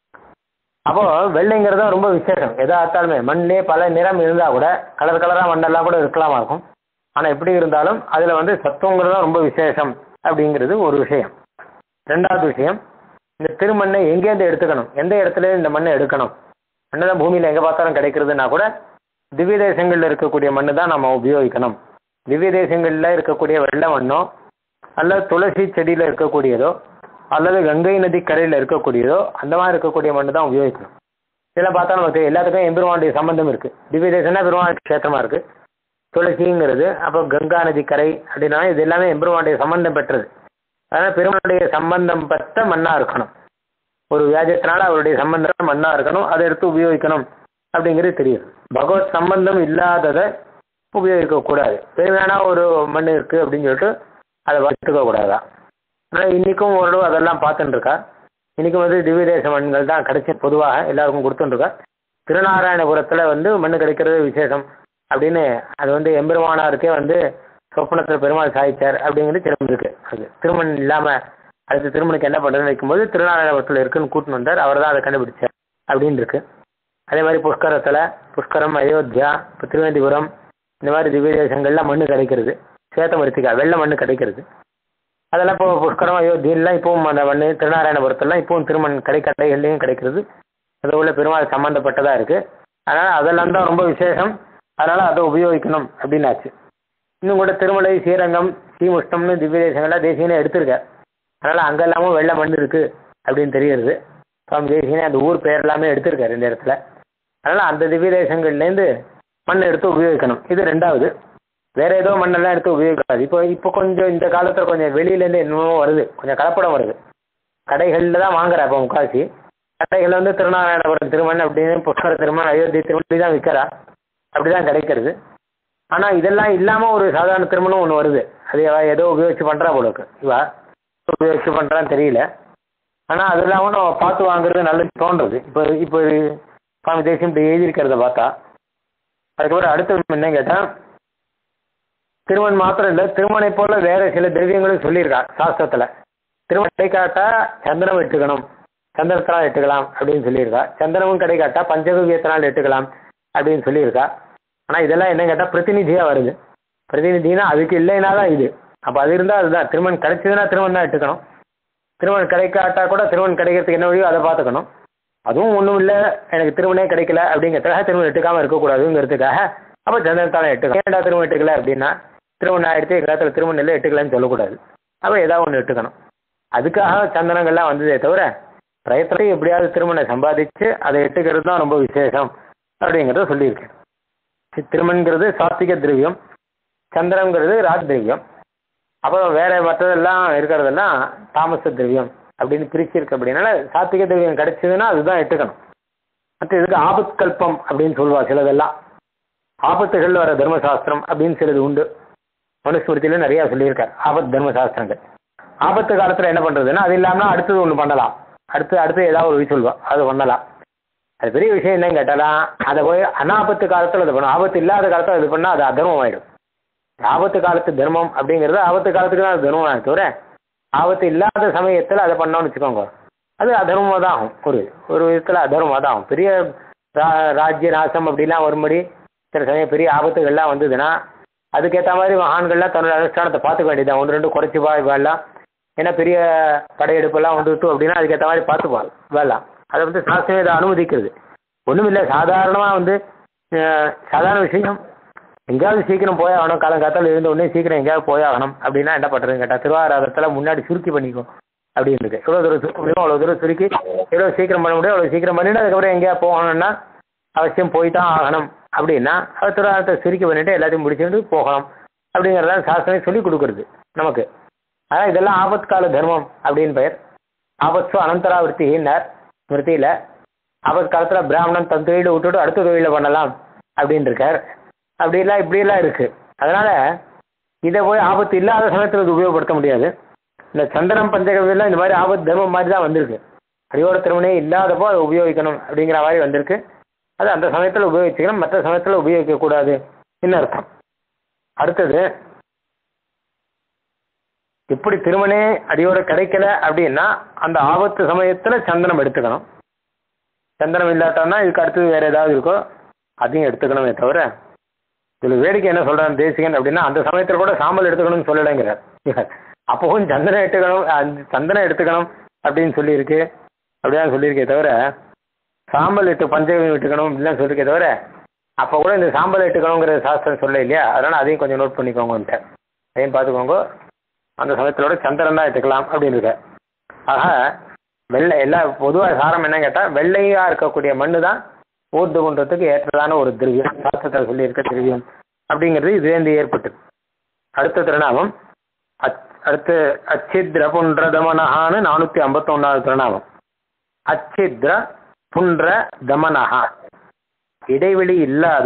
அப்போ வெள்ளைங்கிறது தான் ரொம்ப விசேஷம் எதா ஆத்தாலுமே மண்ணிலே பல நிறம் இருந்தா கூட கலர் கலரா மண்ணெல்லாம் கூட இருக்கலாமா இருக்கும் ஆனா எப்படி இருந்தாலும் அதுல வந்து சத்துவங்கிறது தான் ரொம்ப விசேஷம் அப்படிங்கிறது ஒரு விஷயம் ரெண்டாவது விஷயம் இந்த திருமண்ணை எங்கேருந்து எடுத்துக்கணும் எந்த இடத்துல இந்த மண்ணை எடுக்கணும் மண்ணு தான் பூமியில எங்க பார்த்தாலும் கிடைக்கிறதுனா கூட திவ்ய தேசங்கள்ல இருக்கக்கூடிய மண்ணு தான் நம்ம உபயோகிக்கணும் திவ்ய தேசங்கள்ல இருக்கக்கூடிய வெள்ளை மண்ணோ அல்லது துளசி செடியில இருக்கக்கூடியதோ அல்லது கங்கை நதி கரையில இருக்கக்கூடியதோ அந்த மாதிரி இருக்கக்கூடிய மண்ணு தான் உபயோகிக்கணும் இதெல்லாம் பார்த்தா நமக்கு எல்லாத்துக்கும் எம்பெருமானுடைய சம்பந்தம் இருக்கு திவ்ய தேசம்னா பெருமாள் கஷேத்திரமா இருக்கு துளசிங்கிறது அப்போ கங்கா நதி கரை அப்படின்னா இது எல்லாமே எம்பெருமானுடைய சம்பந்தம் பெற்றது அதனால் பெருமானுடைய சம்பந்தம் பெற்ற மண்ணா இருக்கணும் ஒரு வியாஜத்தினால அவருடைய சம்பந்தம் மண்ணா இருக்கணும் அதை எடுத்து உபயோகிக்கணும் அப்படிங்கிறது தெரியுது பகவத் சம்பந்தம் இல்லாததை உபயோகிக்க கூடாது பெருமையான ஒரு மண் இருக்கு அப்படின்னு சொல்லிட்டு அதை வச்சுக்க கூடாதான் ஆனால் இன்னைக்கும் ஓரளவு அதெல்லாம் பார்த்துட்டு இருக்கா இன்னைக்கும் வந்து திவ்ய தேச மண்கள் தான் கிடைச்சி பொதுவாக எல்லாருக்கும் கொடுத்துட்டு இருக்கா திருநாராயணபுரத்தில் வந்து மண் கிடைக்கிறது விசேஷம் அப்படின்னு அது வந்து எம்பெருமானாருக்கே வந்து சொப்பனத்தில் பெருமாள் சாய்ச்சார் அப்படிங்கிறது திரும்ப இருக்கு அது திருமண் இல்லாமல் அடுத்து திருமணுக்கு என்ன பண்ணுறதுன்னு வைக்கும்போது திருநாராயணபுரத்தில் இருக்குன்னு கூட்டின்னு வந்தார் அவர் தான் அதை கண்டுபிடிச்சார் அப்படின்னு இருக்கு அதே மாதிரி புஷ்கரத்தில் புஷ்கரம் அயோத்தியா இப்போ திருவேந்திபுரம் இந்த மாதிரி திவ்ய தேசங்கள்ல மண் கிடைக்கிறது சேத்தமரித்திகா வெள்ளை மண் கிடைக்கிறது அதெல்லாம் இப்போ புஷ்கரம் அயோத்தியெல்லாம் இப்பவும் அந்த மண் திருநாராயணபுரத்துலாம் இப்பவும் திருமண் கடைக்கடைகள்லையும் கிடைக்கிறது அது உள்ள பெருமாள் சம்மந்தப்பட்டதாக இருக்குது அதனால் அதெல்லாம் தான் ரொம்ப விசேஷம் அதனால் அதை உபயோகிக்கணும் அப்படின்னாச்சு இன்னும் கூட திருமலை ஸ்ரீரங்கம் ஸ்ரீமுஷ்டம்னு திவ்ய தேசங்கள்லாம் தேசியனே எடுத்திருக்கார் அதனால் அங்கே எல்லாமும் வெள்ளை மண் இருக்குது அப்படின்னு தெரியுது சுவாமி தேசியனே அந்த ஊர் பேர் எல்லாமே எடுத்திருக்காரு இந்த இடத்துல அதனால் அந்த திவ்ய தேசங்கள்லேருந்து மண் எடுத்து உபயோகிக்கணும் இது ரெண்டாவது வேற ஏதோ மண்ணெல்லாம் எடுத்து உபயோகிக்காது இப்போ இப்போ கொஞ்சம் இந்த காலத்தில் கொஞ்சம் வெளியிலேருந்து என்னமோ வருது கொஞ்சம் கலப்படம் வருது கடைகளில் தான் வாங்குறா இப்போ முக்காசி கடைகளில் வந்து திருநாராயணபுரம் திருமண் அப்படின்னு புஷ்கர திருமண் அயோத்தி திருமணம் தான் விற்கிறா அப்படி தான் கிடைக்கிறது ஆனால் இதெல்லாம் இல்லாமல் ஒரு சாதாரண திருமணம் ஒன்று வருது அது அவ ஏதோ உபயோகிச்சு பண்ணுறா போல இருக்கு இவா உபயோகிச்சு பண்ணுறான்னு தெரியல ஆனால் அதெல்லாம் நம்ம பார்த்து வாங்குறது நல்லது தோன்றுறது இப்போ இப்போ சுவாமி தேசியம் இப்படி எழுதியிருக்கிறத பார்த்தா அதுக்கப்புறம் அடுத்த என்ன கேட்டால் திருமண் மாத்திரம் இல்லை திருமணை போல வேற சில திரவியங்களும் சொல்லியிருக்கா சாஸ்திரத்தில் திருமணம் கிடைக்காட்டா சந்திரன் எட்டுக்கணும் சந்திரத்தினால் எட்டுக்கலாம் அப்படின்னு சொல்லியிருக்கா சந்திரமும் கிடைக்காட்டா பஞ்சகவியத்தினால் எட்டுக்கலாம் அப்படின்னு சொல்லியிருக்கா ஆனால் இதெல்லாம் என்ன கேட்டால் பிரதிநிதியாக வருது பிரதிநிதினா அதுக்கு இல்லைனா தான் இது அப்போ அது இருந்தால் அதுதான் திருமணம் கிடைச்சதுன்னா திருமணம் தான் எட்டுக்கணும் திருமணம் கிடைக்காட்டா கூட திருமணம் கிடைக்கிறதுக்கு என்ன வழியோ அதை பார்த்துக்கணும் அதுவும் ஒன்றும் இல்லை எனக்கு திருமணே கிடைக்கல அப்படிங்கிறதுக்காக திருமணம் எட்டுக்காமல் இருக்கக்கூடாதுங்கிறதுக்காக அப்போ சந்திரத்தானே எட்டுக்கணும் ஏன்டா திருமணம் எட்டுக்கல அப்படின்னா திருமணம் ஆயிடுத்து எங்கள் திருமணம் இல்லை எட்டுக்கலன்னு சொல்லக்கூடாது அப்போ ஏதாவது ஒன்று எட்டுக்கணும் அதுக்காக சந்தனங்கள்லாம் வந்ததே தவிர பிரயத்தனை எப்படியாவது திருமணம் சம்பாதிச்சு அதை எட்டுக்கிறது தான் ரொம்ப விசேஷம் அப்படிங்கிறத சொல்லியிருக்கேன் திருமண்கிறது சாத்விக திரவியம் சந்திரங்கிறது ராஜ் திரவியம் அப்புறம் வேற மற்றதெல்லாம் இருக்கிறதெல்லாம் தாமச திரவியம் அப்படின்னு பிரிச்சிருக்கு அப்படின்னால சாத்விக திரவியம் கிடைச்சதுன்னா அதுதான் எட்டுக்கணும் மற்ற இதுக்கு ஆபத்கல்பம் அப்படின்னு சொல்லுவா சிலதெல்லாம் ஆபத்துகள் வர தர்மசாஸ்திரம் அப்படின்னு சிலது உண்டு மனுஸ்மிருதியில நிறைய சொல்லியிருக்கார் ஆபத் தர்மசாஸ்திரங்கள் ஆபத்து காலத்தில் என்ன பண்ணுறதுன்னா அது இல்லாமல் அடுத்தது ஒன்று பண்ணலாம் அடுத்து அடுத்து ஏதாவது ஒரு சொல்வா அது பண்ணலாம் அது பெரிய விஷயம் என்னன்னு கேட்டாலாம் அதை போய் அனாபத்து காலத்தில் அது பண்ணும் ஆபத்து இல்லாத காலத்தில் அது பண்ணால் அது அதர்மம் ஆயிடும் ஆபத்து காலத்து தர்மம் அப்படிங்கிறது ஆபத்து காலத்துக்கு தான் அது தர்மம் தவிர ஆபத்து இல்லாத சமயத்தில் அதை பண்ணோம்னு வச்சுக்கோங்க அது அதர்மமாக தான் ஆகும் ஒரு ஒரு விதத்தில் அதர்மமாக தான் ஆகும் பெரிய ரா ராஜ்ய நாசம் அப்படிலாம் வரும்படி சில சமயம் பெரிய ஆபத்துகள்லாம் வந்ததுன்னா அதுக்கேற்ற மாதிரி மகான்கள்லாம் தன்னோட அனுஷ்டானத்தை பார்த்துக்க வேண்டியதான் ஒன்று ரெண்டு குறைச்சி வா வேலாம் ஏன்னா பெரிய படையெடுப்பெல்லாம் வந்துட்டு அப்படின்னா அதுக்கேற்ற மாதிரி பார்த்துப்பாங்க வேலாம் அதை வந்து சாஸ்திரம் இதை அனுமதிக்கிறது ஒன்றும் இல்லை சாதாரணமாக வந்து அஹ், சாதாரண விஷயம் எங்கேயாவது சீக்கிரம் போய் ஆகணும் காலங்காத்தால எழுந்த உடனே சீக்கிரம் எங்கேயாவது போய் ஆகணும் அப்படின்னா என்ன பண்ணுறதுன்னு கேட்டால் திருவாரூரத்தில் முன்னாடி சுருக்கி பண்ணிக்கும் அப்படின்னு இருக்கு எவ்வளோ தூரம் சுருக்க முடியும் அவ்வளோ தூரம் சுருக்கி எவ்வளோ சீக்கிரம் பண்ண முடியும் அவ்வளோ சீக்கிரம் பண்ணிட்டு அதுக்கப்புறம் எங்கேயாவது போகணும்னா அவசியம் போய் தான் ஆகணும் அப்படின்னா அது திருவாரூரத்தை சுருக்கி பண்ணிட்டு எல்லாத்தையும் முடிச்சுட்டு போகணும் அப்படிங்கிறத சாஸ்திரம் சொல்லி கொடுக்குறது நமக்கு அதான் இதெல்லாம் ஆபத்கால தர்மம் அப்படின்னு பெயர் ஆபத்ஸு அனந்தராவர்த்தின்னார் ஸ்மிருதியில் ஆபத் காலத்தில் பிராமணன் தன் தொழிலை விட்டுட்டு அடுத்த தொழிலை பண்ணலாம் அப்படின்னு இருக்கார் அப்படிலாம் இப்படியெல்லாம் இருக்குது அதனால் இதை போய் ஆபத்து இல்லாத சமயத்தில் இது உபயோகப்படுத்த முடியாது இந்த சந்தனம் பஞ்சகவியெல்லாம் இந்த மாதிரி ஆபத்து தர்மம் மாதிரி தான் வந்திருக்கு அடியோட திருமணே இல்லாதப்போ அதை உபயோகிக்கணும் அப்படிங்கிற மாதிரி வந்திருக்கு அது அந்த சமயத்தில் உபயோகிச்சுக்கணும் மற்ற சமயத்தில் உபயோகிக்கக்கூடாது என்ன அர்த்தம் அடுத்தது இப்படி திருமணே அடியோட கிடைக்கல அப்படின்னா அந்த ஆபத்து சமயத்தில் சந்தனம் எடுத்துக்கணும் சந்தனம் இல்லாட்டோம்னா இதுக்கு அடுத்தது வேறு ஏதாவது இருக்கோ அதையும் எடுத்துக்கணுமே தவிர இதில் வேடிக்கை என்ன சொல்கிறான் தேசிகன் அப்படின்னா அந்த சமயத்தில் கூட சாம்பல் எடுத்துக்கணும்னு சொல்லலைங்கிறார் அப்பவும் சந்தனம் எடுத்துக்கணும் அந்த சந்தனம் எடுத்துக்கணும் அப்படின்னு சொல்லியிருக்கு அப்படிதான் சொல்லியிருக்கே தவிர சாம்பல் இட்டு பஞ்சகவி விட்டுக்கணும் இப்படிலாம் சொல்லியிருக்கே தவிர அப்போ கூட இந்த சாம்பல் இட்டுக்கணுங்கிற சாஸ்திரம் சொல்ல இல்லையா அதனால் அதையும் கொஞ்சம் நோட் பண்ணிக்கோங்கன்ட்டு அதையும் பார்த்துக்கோங்க அந்த சமயத்திலோட சந்திரன் தான் எடுத்துக்கலாம் அப்படின்னு இருக்க ஆக வெள்ளை எல்லா பொதுவாக சாரம் என்ன கேட்டால் வெள்ளையாக இருக்கக்கூடிய மண்ணு தான் ஊர்து குன்றத்துக்கு ஏற்றதான ஒரு திரவியம் சாஸ்திரத்தில் சொல்லியிருக்க திரவியம் அப்படிங்கிறது இதுலேருந்து ஏற்பட்டது அடுத்த திருநாமம் அச் அடுத்து அச்சித்ர புன்ற தமனஹான்னு நானூற்றி ஐம்பத்தொன்னாவது திருநாமம் அச்சித்ர புன்ற தமனஹா இடைவெளி இல்லாத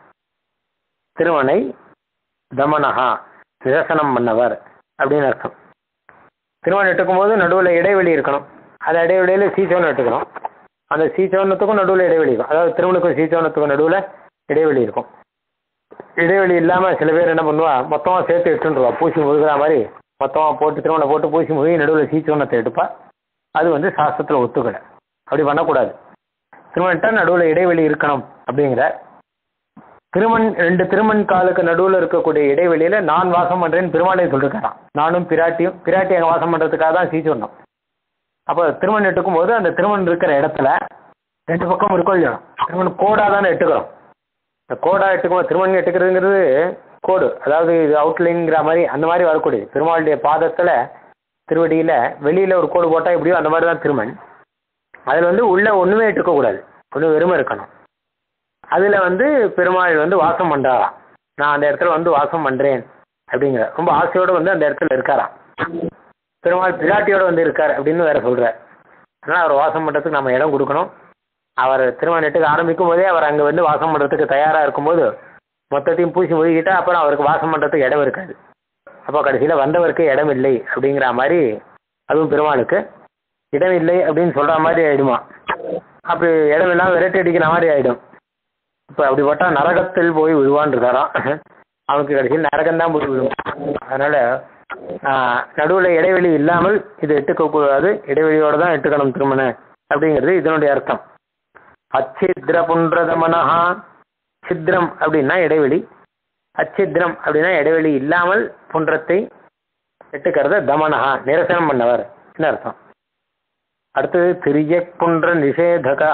திருமணை தமனஹா நிரசனம் பண்ணவர் அப்படின்னு அர்த்தம் திருமணம் எடுக்கும் போது நடுவில் இடைவெளி இருக்கணும் அந்த இடைவெளியில் சீச்சவனம் எடுத்துக்கணும் அந்த சீச்சவனத்துக்கும் நடுவில் இடைவெளி இருக்கும் அதாவது திருமணுக்கும் சீச்சவனத்துக்கும் நடுவில் இடைவெளி இருக்கும் இடைவெளி இல்லாமல் சில பேர் என்ன பண்ணுவா மொத்தமாக சேர்த்து எடுத்துருவா பூசி முழுகிற மாதிரி மொத்தமாக போட்டு திருமணம் போட்டு பூசி முழுகி நடுவில் சீச்சவனத்தை எடுப்பா அது வந்து சாஸ்திரத்தில் ஒத்துக்கலை அப்படி பண்ணக்கூடாது திருமணிட்டா நடுவில் இடைவெளி இருக்கணும் அப்படிங்கிற திருமண் ரெண்டு திருமண் காலுக்கு நடுவில் இருக்கக்கூடிய இடைவெளியில் நான் வாசம் பண்ணுறேன்னு பெருமாளே சொல்லியிருக்காராம் நானும் பிராட்டியும் பிராட்டி அங்கே வாசம் பண்ணுறதுக்காக தான் சீச்சு வந்தோம் அப்போ திருமண் எட்டுக்கும் போது அந்த திருமண் இருக்கிற இடத்துல ரெண்டு பக்கம் இருக்கும் இல்லையா திருமண் கோடாக தானே எட்டுக்கிறோம் இந்த கோடா எட்டுக்கும் திருமண் எட்டுக்கிறதுங்கிறது கோடு அதாவது இது அவுட்லைன்ங்கிற மாதிரி அந்த மாதிரி வரக்கூடியது பெருமாளுடைய பாதத்தில் திருவடியில் வெளியில் ஒரு கோடு போட்டால் எப்படியோ அந்த மாதிரி தான் திருமண் அதில் வந்து உள்ளே ஒன்றுமே எடுக்கக்கூடாது ஒன்று வெறுமை இருக்கணும் அதில் வந்து பெருமாள் வந்து வாசம் பண்ணுறாராம் நான் அந்த இடத்துல வந்து வாசம் பண்ணுறேன் அப்படிங்கிற ரொம்ப ஆசையோடு வந்து அந்த இடத்துல இருக்காராம் பெருமாள் பிராட்டியோடு வந்து இருக்கார் அப்படின்னு வேற சொல்கிறார் அதனால் அவர் வாசம் பண்ணுறதுக்கு நம்ம இடம் கொடுக்கணும் அவர் திருமணத்துக்கு ஆரம்பிக்கும் போதே அவர் அங்கே வந்து வாசம் பண்ணுறதுக்கு தயாராக இருக்கும்போது மொத்தத்தையும் பூசி முழுகிட்டா அப்புறம் அவருக்கு வாசம் பண்ணுறதுக்கு இடம் இருக்காது அப்போ கடைசியில் வந்தவருக்கு இடம் இல்லை அப்படிங்கிற மாதிரி அதுவும் பெருமாளுக்கு இடம் இல்லை அப்படின்னு சொல்கிற மாதிரி ஆயிடுமா அப்படி இடம் இல்லாமல் விரட்டி அடிக்கிற மாதிரி ஆயிடும் இப்போ அப்படி போட்டால் நரகத்தில் போய் விழுவான் இருக்காராம் அவனுக்கு கடைசியில் நரகம் தான் போய் விழுவும் அதனால் நடுவில் இடைவெளி இல்லாமல் இது எட்டுக்கக்கூடாது இடைவெளியோடு தான் எட்டுக்கணும் திருமணம் அப்படிங்கிறது இதனுடைய அர்த்தம் அச்சித்ர புன்றதமனஹா சித்ரம் அப்படின்னா இடைவெளி அச்சித்ரம் அப்படின்னா இடைவெளி இல்லாமல் புன்றத்தை எட்டுக்கிறத தமனஹா நிரசனம் பண்ணவர் என்ன அர்த்தம் அடுத்தது திரியக் புன்ற நிஷேதகா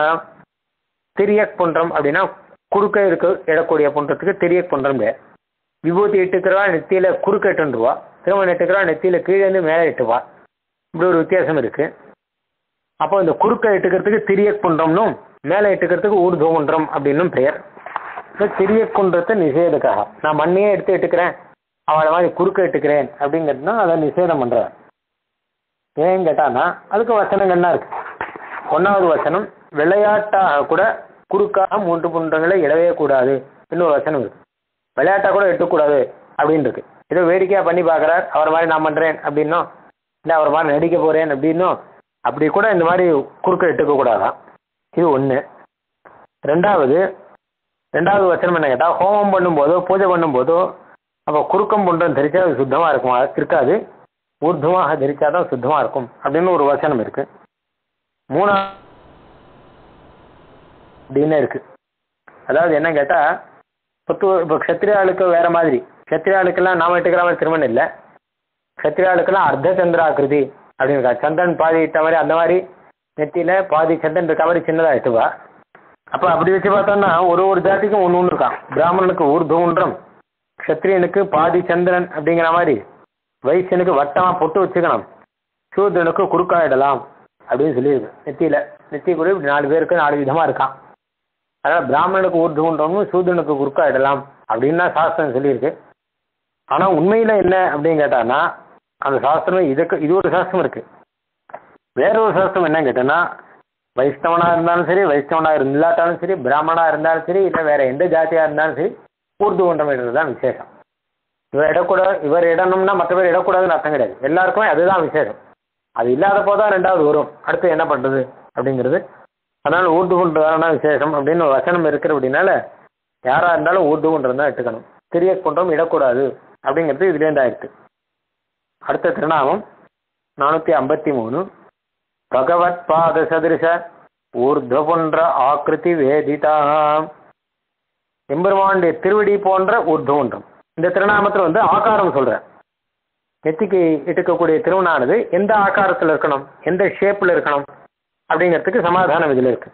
திரியக் புன்றம் அப்படின்னா குறுக்க இருக்க இடக்கூடிய புன்றத்துக்கு திரியக் புன்றம் பேர் விபூதி இட்டுக்கிறவா நெத்தியில் குறுக்க எட்டுருவா திருமணம் எட்டுக்கிறவா நெத்தியில் கீழேருந்து மேலே எட்டுவா இப்படி ஒரு வித்தியாசம் இருக்குது அப்போ இந்த குறுக்க எட்டுக்கிறதுக்கு திரியக் புன்றம்னும் மேலே எட்டுக்கிறதுக்கு ஊர்துவ குன்றம் அப்படின்னும் பெயர் இப்போ திரியக் குன்றத்தை நிஷேதக்காக நான் மண்ணையே எடுத்து எட்டுக்கிறேன் அவளை மாதிரி குறுக்க எட்டுக்கிறேன் அப்படிங்கிறதுனா அதை நிஷேதம் பண்ணுறார் ஏன்னு கேட்டான்னா அதுக்கு வசனங்கள்லாம் இருக்கு ஒன்றாவது வசனம் விளையாட்டாக கூட குறுக்காக மூன்று புன்றங்களை இடவே கூடாது இன்னொரு வசனம் இருக்கு விளையாட்டாக கூட எட்டக்கூடாது அப்படின்னு இருக்கு ஏதோ வேடிக்கையாக பண்ணி பார்க்குறார் அவர் மாதிரி நான் பண்ணுறேன் அப்படின்னும் இல்லை அவர் மாதிரி நடிக்க போகிறேன் அப்படின்னும் அப்படி கூட இந்த மாதிரி குறுக்க எட்டுக்கக்கூடாதான் இது ஒன்று ரெண்டாவது ரெண்டாவது வசனம் என்ன கேட்டால் ஹோமம் பண்ணும்போதோ பூஜை பண்ணும்போதோ அப்போ குறுக்கம் புன்றம் தரிச்சா அது சுத்தமாக இருக்குமா இருக்காது ஊர்துவமாக தரிச்சா தான் சுத்தமாக இருக்கும் அப்படின்னு ஒரு வசனம் இருக்கு மூணா அப்படின்னு இருக்கு அதாவது என்ன கேட்டால் இப்போ இப்போ க்ஷத்திரியாளுக்கு வேற மாதிரி க்ஷத்திரியாளுக்கெல்லாம் நாம எடுத்துக்கிற மாதிரி திருமணம் இல்லை க்ஷத்திரியாளுக்கெல்லாம் அர்த்த சந்திராகிருதி அப்படின்னு இருக்கா சந்திரன் பாதி இட்ட மாதிரி அந்த மாதிரி நெத்தியில் பாதி சந்திரன் இருக்க மாதிரி சின்னதாக எட்டுவா அப்போ அப்படி வச்சு பார்த்தோம்னா ஒரு ஒரு ஜாதிக்கும் ஒன்று ஒன்று இருக்கான் பிராமணனுக்கு ஊர்துவன்றம் க்ஷத்ரியனுக்கு பாதி சந்திரன் அப்படிங்கிற மாதிரி வைசியனுக்கு வட்டமாக பொட்டு வச்சுக்கணும் சூத்ரனுக்கு குறுக்காயிடலாம் அப்படின்னு சொல்லியிருக்கு நெத்தியில் நெத்தி கூட இப்படி நாலு பேருக்கு நாலு விதமாக இருக்கான் அதனால் பிராமணனுக்கு ஊர்துவன்றம்னு சூத்ரனுக்கு குறுக்காயிடலாம் அப்படின்னு தான் சாஸ்திரம் சொல்லியிருக்கு ஆனால் உண்மையில் என்ன அப்படின்னு கேட்டான்னா அந்த சாஸ்திரம் இதுக்கு இது ஒரு சாஸ்திரம் இருக்கு வேற ஒரு சாஸ்திரம் என்ன கேட்டேன்னா வைஷ்ணவனா இருந்தாலும் சரி வைஷ்ணவனா இல்லாட்டாலும் சரி பிராமணா இருந்தாலும் சரி இல்லை வேற எந்த ஜாதியா இருந்தாலும் சரி ஊர்து கொண்டமைன்றது தான் விசேஷம் இவர் இடக்கூடாது இவர் இடணும்னா மற்ற பேர் இடக்கூடாதுன்னு அர்த்தம் கிடையாது எல்லாருக்குமே அதுதான் விசேஷம் அது இல்லாத போதான் ரெண்டாவது வரும் அடுத்து என்ன பண்றது அப்படிங்கிறது அதனால ஊர்து கொண்டு வரணும் விசேஷம் அப்படின்னு ஒரு வசனம் இருக்கிற அப்படின்னால யாரா இருந்தாலும் ஊர்து கொண்டு தான் எடுத்துக்கணும் திரிய கொண்டோம் இடக்கூடாது அப்படிங்கிறது இதுலேருந்து ஆயிடுச்சு அடுத்த திருநாமம் நானூற்றி ஐம்பத்தி மூணு பகவத் பாத சதிருஷ ஊர்துவ போன்ற ஆக்கிருதி வேதிதா எம்பெருமானுடைய திருவடி போன்ற ஊர்துவன்றம் இந்த திருநாமத்தில் வந்து ஆகாரம் சொல்கிறேன் நெத்திக்கு இட்டுக்கக்கூடிய திருவனானது எந்த ஆகாரத்தில் இருக்கணும் எந்த ஷேப்பில் இருக்கணும் அப்படிங்கிறதுக்கு சமாதானம் இதில் இருக்கு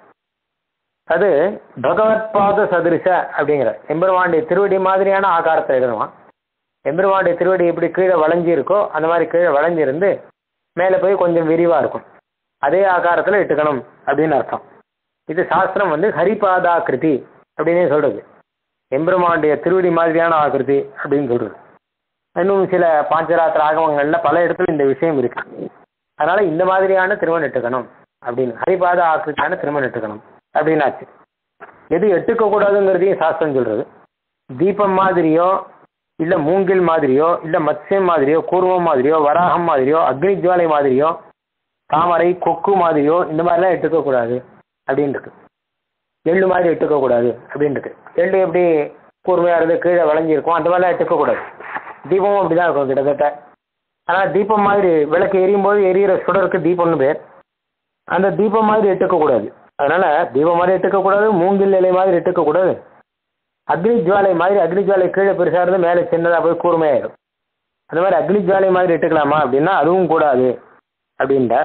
அது பகவத் பாத சதிருஷ அப்படிங்கிற எம்பெருமானுடைய திருவடி மாதிரியான ஆகாரத்தை எழுதுவான் எம்பெருமானுடைய திருவடி எப்படி கீழே வளைஞ்சி இருக்கோ அந்த மாதிரி கீழே வளைஞ்சிருந்து மேலே போய் கொஞ்சம் விரிவாக இருக்கும் அதே ஆகாரத்தில் இட்டுக்கணும் அப்படின்னு அர்த்தம் இது சாஸ்திரம் வந்து ஹரிபாதாக்கிருதி அப்படின்னே சொல்றது எம்பெருமானுடைய திருவடி மாதிரியான ஆகிருதி அப்படின்னு சொல்றது இன்னும் சில பாஞ்சராத்திர ஆகமங்கள்ல பல இடத்துல இந்த விஷயம் இருக்கு அதனால இந்த மாதிரியான திருமணம் எட்டுக்கணும் அப்படின்னு ஹரிபாத ஆக்கிருத்தியான திருமணம் எட்டுக்கணும் அப்படின்னாச்சு எது எட்டுக்க கூடாதுங்கிறதையும் சாஸ்திரம் சொல்றது தீபம் மாதிரியோ இல்ல மூங்கில் மாதிரியோ இல்ல மத்ஸ்யம் மாதிரியோ கூர்மம் மாதிரியோ வராகம் மாதிரியோ அக்னி ஜுவாலை மாதிரியோ தாமரை கொக்கு மாதிரியோ இந்த மாதிரிலாம் எடுத்துக்க கூடாது அப்படின்னு இருக்கு எள்ளு மாதிரி எடுத்துக்க கூடாது அப்படின்னு இருக்கு எள்ளு எப்படி கூர்மையா இருந்து கீழே விளைஞ்சிருக்கும் அந்த மாதிரிலாம் எடுத்துக்க கூடாது தீபமும் அப்படிதான் இருக்கும் கிட்டத்தட்ட ஆனால் தீபம் மாதிரி விளக்கு எரியும் போது எரியிற சுடருக்கு தீபம்னு பேர் அந்த தீபம் மாதிரி எடுத்துக்க கூடாது அதனால தீபம் மாதிரி எடுத்துக்க கூடாது மூங்கில் இலை மாதிரி எடுத்துக்க கூடாது அக்னி ஜுவாலை மாதிரி அக்னி ஜுவாலை கீழே பெருசாக இருந்து மேலே சின்னதாக போய் கூர்மையாயிடும் அந்த மாதிரி அக்னி ஜுவாலை மாதிரி எடுத்துக்கலாமா அப்படின்னா அதுவும் கூடாது அப்படின்ட்டார்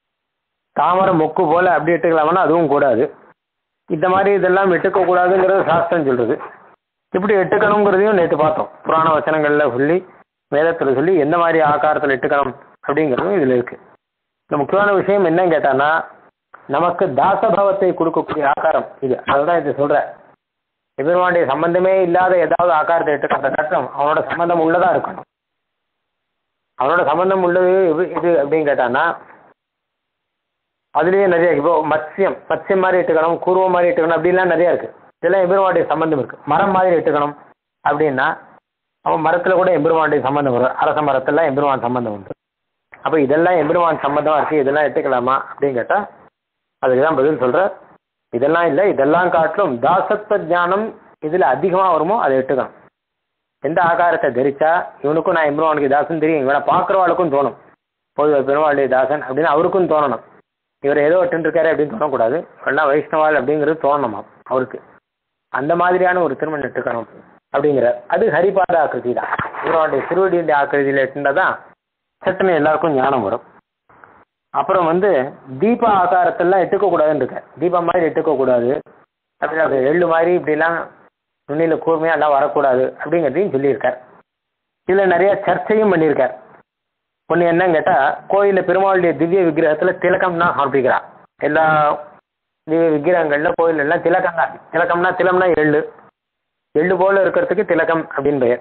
தாமரை மொக்கு போல அப்படி எடுத்துக்கலாமான்னா அதுவும் கூடாது இந்த மாதிரி இதெல்லாம் எடுத்துக்க கூடாதுங்கிறது சாஸ்திரம் சொல்றது இப்படி எட்டுக்கணுங்கிறதையும் நேற்று பார்த்தோம் புராண வச்சனங்களில் சொல்லி வேதத்தில் சொல்லி எந்த மாதிரி ஆகாரத்தில் எட்டுக்கணும் அப்படிங்கிறதும் இதில் இருக்கு இந்த முக்கியமான விஷயம் என்னன்னு கேட்டான்னா நமக்கு தாசபாவத்தை கொடுக்கக்கூடிய ஆகாரம் இது அதுதான் இது சொல்கிறேன் எதிர்வாண்டிய சம்பந்தமே இல்லாத ஏதாவது ஆகாரத்தை எடுத்துக்கிறத கட்டம் அவனோட சம்பந்தம் உள்ளதா இருக்கணும் அவனோட சம்பந்தம் உள்ளது இது இது அப்படின்னு கேட்டான்னா அதுலேயே நிறைய இப்போ மத்ஸ்யம் மத்ஸ்யம் மாதிரி எடுத்துக்கணும் கூர்வம் மாதிரி எடுத்துக்கணும் அப்படின்லாம் நிறைய இருக்கு இதெல்லாம் எம்பெருமானுடைய சம்பந்தம் இருக்கு மரம் மாதிரி எடுத்துக்கணும் அப்படின்னா அவன் மரத்தில் கூட எம்பெருமானுடைய சம்பந்தம் வரும் அரச மரத்துல எம்பெருமான் சம்பந்தம் உண்டு அப்போ இதெல்லாம் எம்பெருமான் சம்பந்தமா இருக்கு இதெல்லாம் எடுத்துக்கலாமா அப்படின்னு கேட்டால் அதுக்கு தான் பதில் சொல்ற இதெல்லாம் இல்லை இதெல்லாம் காட்டிலும் தாசத்துவ ஞானம் இதில் அதிகமாக வருமோ அதை எடுத்துக்கணும் எந்த ஆகாரத்தை தரிச்சா இவனுக்கும் நான் எம்பெருமானுக்கு தாசன் தெரியும் இவனை பார்க்குறவாளுக்கும் தோணும் போய் பெருமாளுடைய தாசன் அப்படின்னு அவருக்கும் தோணணும் இவர் ஏதோ இருக்காரு அப்படின்னு தோணக்கூடாது இவெல்லாம் வைஷ்ணவாள் அப்படிங்கிறது தோணணுமா அவருக்கு அந்த மாதிரியான ஒரு திருமணம் எடுத்துக்கணும் அப்படிங்கிற அது ஹரிபாத ஆக்கிருதி தான் இவருடைய திருவடியுடைய ஆக்கிருதியில் இருந்தால் தான் சட்டுன்னு எல்லாருக்கும் ஞானம் வரும் அப்புறம் வந்து தீப ஆகாரத்தெல்லாம் எட்டுக்கக்கூடாதுன்னு இருக்க தீபம் மாதிரி எட்டுக்கக்கூடாது அப்படி எள்ளு மாதிரி இப்படிலாம் நுண்ணியில் கூர்மையாக எல்லாம் வரக்கூடாது அப்படிங்கிறதையும் சொல்லியிருக்கார் இதில் நிறைய சர்ச்சையும் பண்ணியிருக்கார் ஒன்று என்னன்னு கேட்டால் கோயிலில் பெருமாளுடைய திவ்ய விக்கிரகத்தில் திலகம் தான் சமர்ப்பிக்கிறா எல்லா திவ்ய விக்கிரகங்களில் கோயில் எல்லாம் திலகம் தான் திலகம்னா திலம்னா எள்ளு எள்ளு போல இருக்கிறதுக்கு திலகம் அப்படின்னு பெயர்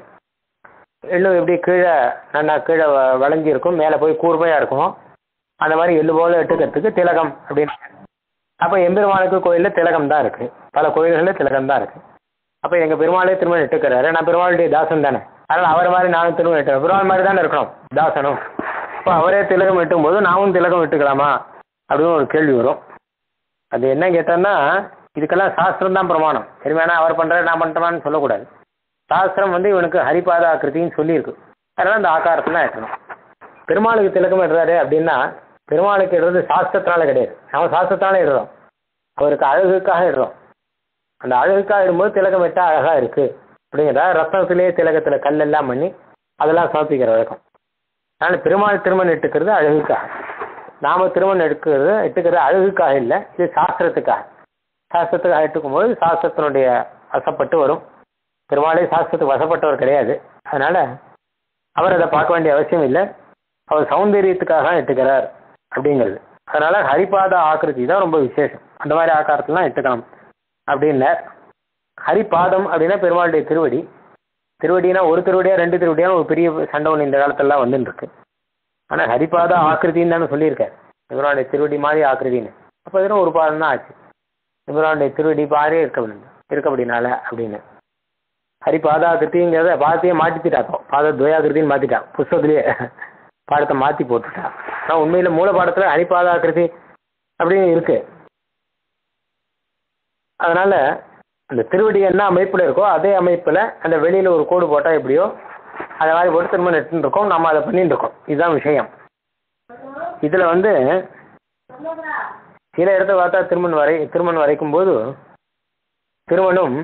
எள்ளு எப்படி கீழே நல்லா கீழே வ- வளைஞ்சி இருக்கும் மேலே போய் கூர்மையாக இருக்கும் அந்த மாதிரி எள்ளு போல எடுத்துக்கிறதுக்கு திலகம் அப்படின்னு அப்போ எம்பெருமானுக்கு கோயிலில் திலகம் தான் இருக்கு பல கோயில்களில் திலகம் தான் இருக்கு அப்போ எங்கள் பெருமாளே திரும்ப எட்டுக்கிறாரு நான் பெருமாளுடைய தாசன் தானே அதனால் அவர் மாதிரி நானும் திரும்ப எட்டுக்கிறேன் பெருமாள் மாதிரி தானே இருக்கணும் தாசனும் இப்போ அவரே திலகம் வெட்டும் போது நாமும் திலகம் வெட்டுக்கலாமா அப்படின்னு ஒரு கேள்வி வரும் அது என்ன கேட்டோன்னா இதுக்கெல்லாம் சாஸ்திரம் தான் பிரமாணம் சரி வேணா அவர் பண்ணுறாரு நான் பண்ணுறேன்னு சொல்லக்கூடாது சாஸ்திரம் வந்து இவனுக்கு ஹரிபாத ஆக்கிருத்தின்னு சொல்லியிருக்கு அதனால் அந்த ஆக்காரத்தில் தான் இருக்கணும் பெருமாளுக்கு திலகம் இடுறாரு அப்படின்னா பெருமாளுக்கு இடுறது சாஸ்திரத்தினால கிடையாது நம்ம சாஸ்திரத்தினால இடுறோம் அவருக்கு அழகுக்காக இடுறோம் அந்த அழகுக்காக இடும்போது திலகம் விட்டா அழகாக இருக்கு அப்படிங்கிறத ரத்னத்திலேயே திலகத்தில் கல்லெல்லாம் பண்ணி அதெல்லாம் சமர்ப்பிக்கிற வழக்கம் அதனால் பெருமாள் திருமணம் இட்டுக்கிறது அழகுக்காக நாம திருமணம் எடுக்கிறது இட்டுக்கிறது அழகுக்காக இல்லை இது சாஸ்திரத்துக்காக சாஸ்திரத்துக்காக இட்டுக்கும்போது சாஸ்திரத்தினுடைய வசப்பட்டு வரும் பெருமாளே சாஸ்திரத்துக்கு வசப்பட்டவர் கிடையாது அதனால அவர் அதை பார்க்க வேண்டிய அவசியம் இல்லை அவர் சௌந்தரியத்துக்காக தான் இட்டுக்கிறார் அப்படிங்கிறது அதனால ஹரிபாத ஆக்கிருதி தான் ரொம்ப விசேஷம் அந்த மாதிரி ஆக்காரத்துலாம் இட்டுக்கணும் அப்படின்னார் ஹரிபாதம் அப்படின்னா பெருமாளுடைய திருவடி திருவடினா ஒரு திருவடியா ரெண்டு திருவடியா ஒரு பெரிய சண்டை ஒன்று இந்த காலத்துலலாம் வந்துன்னு இருக்கு ஆனால் ஹரிபாத ஆக்கிருத்தின்னு தானே சொல்லியிருக்காரு இவருடைய திருவடி மாதிரி ஆக்கிருதின்னு அப்போ இதெல்லாம் ஒரு பாதம் தான் ஆச்சு இவருடைய திருவடி பாரே இருக்க இருக்கபடினால அப்படின்னு ஹரிபாதாகிருதிங்கிறத பாதத்தையே மாற்றிட்டாப்போ பாத துவயாகிருதின்னு மாற்றிட்டா புஸ்தகத்திலேயே பாடத்தை மாற்றி போட்டுட்டா ஆனால் உண்மையில் மூல பாடத்தில் ஹரிபாதாகிருதி அப்படின்னு இருக்கு அதனால அந்த திருவடி என்ன அமைப்பில் இருக்கோ அதே அமைப்பில் அந்த வெளியில் ஒரு கோடு போட்டால் எப்படியோ அதை மாதிரி போட்டு திரும்ப நெட்டுன்னு இருக்கோம் நம்ம அதை பண்ணிட்டு இருக்கோம் இதுதான் விஷயம் இதில் வந்து சில இடத்த பார்த்தா திருமண் வரை திருமண் வரைக்கும் போது திருமணம்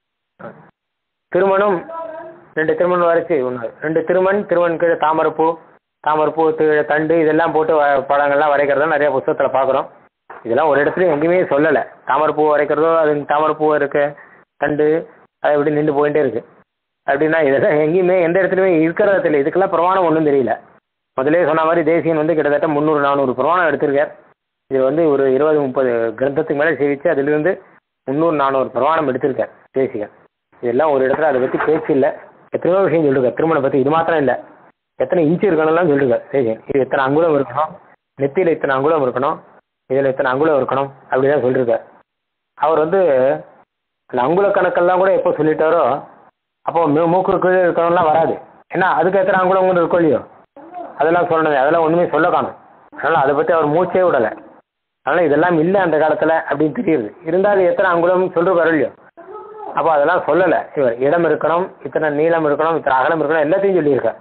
திருமணம் ரெண்டு திருமண் வரைச்சி ஒன்று ரெண்டு திருமண் திருமண் கீழே தாமரைப்பூ தாமரைப்பூ கீழே தண்டு இதெல்லாம் போட்டு வ- படங்கள்லாம் வரைக்கிறதா நிறைய புஸ்தகத்தில் பார்க்குறோம் இதெல்லாம் ஒரு இடத்துலையும் எங்கேயுமே சொல்லலை தாமரைப்பூ வரைக்கிறதோ அது தாமரைப்பூ இருக்கு தண்டு அது இப்படி நின்று போயிட்டே இருக்கு அப்படின்னா இதெல்லாம் எங்கேயுமே எந்த இடத்துலையுமே இருக்கிறது தெரியல இதுக்கெல்லாம் பிரமாணம் ஒன்றும் தெரியல முதலே சொன்ன மாதிரி தேசியன் வந்து கிட்டத்தட்ட முந்நூறு நானூறு பிரமாணம் எடுத்திருக்கார் இது வந்து ஒரு இருபது முப்பது கிரந்தத்துக்கு மேலே சேவிச்சு அதிலிருந்து முந்நூறு நானூறு பிரமாணம் எடுத்திருக்கார் தேசிகன் இதெல்லாம் ஒரு இடத்துல அதை பற்றி பேச்சு இல்லை எத்தனையோ விஷயம் சொல்லிருக்கார் திருமணம் பற்றி இது மாத்திரம் இல்லை எத்தனை இன்ச்சு இருக்கணும்லாம் சொல்லிருக்கார் தேசிகன் இது எத்தனை அங்குலம் இருக்கணும் நெத்தியில் இத்தனை அங்குலம் இருக்கணும் இதில் இத்தனை அங்குலம் இருக்கணும் அப்படிதான் சொல்லியிருக்கார் அவர் வந்து அந்த அங்குல கணக்கெல்லாம் கூட எப்போ சொல்லிட்டாரோ அப்போ மூ மூக்கு கீழே இருக்கணும்லாம் வராது ஏன்னா அதுக்கு எத்தனை அங்குலம் கூட இருக்கோ இல்லையோ அதெல்லாம் சொல்லணும் அதெல்லாம் ஒன்றுமே சொல்ல காணும் அதனால் அதை பற்றி அவர் மூச்சே விடலை அதனால் இதெல்லாம் இல்லை அந்த காலத்தில் அப்படின்னு தெரியுது இருந்தாலும் எத்தனை அங்குலம் சொல்லிருக்காரு இல்லையோ அப்போ அதெல்லாம் சொல்லலை இவர் இடம் இருக்கணும் இத்தனை நீளம் இருக்கணும் இத்தனை அகலம் இருக்கணும் எல்லாத்தையும் சொல்லியிருக்கார்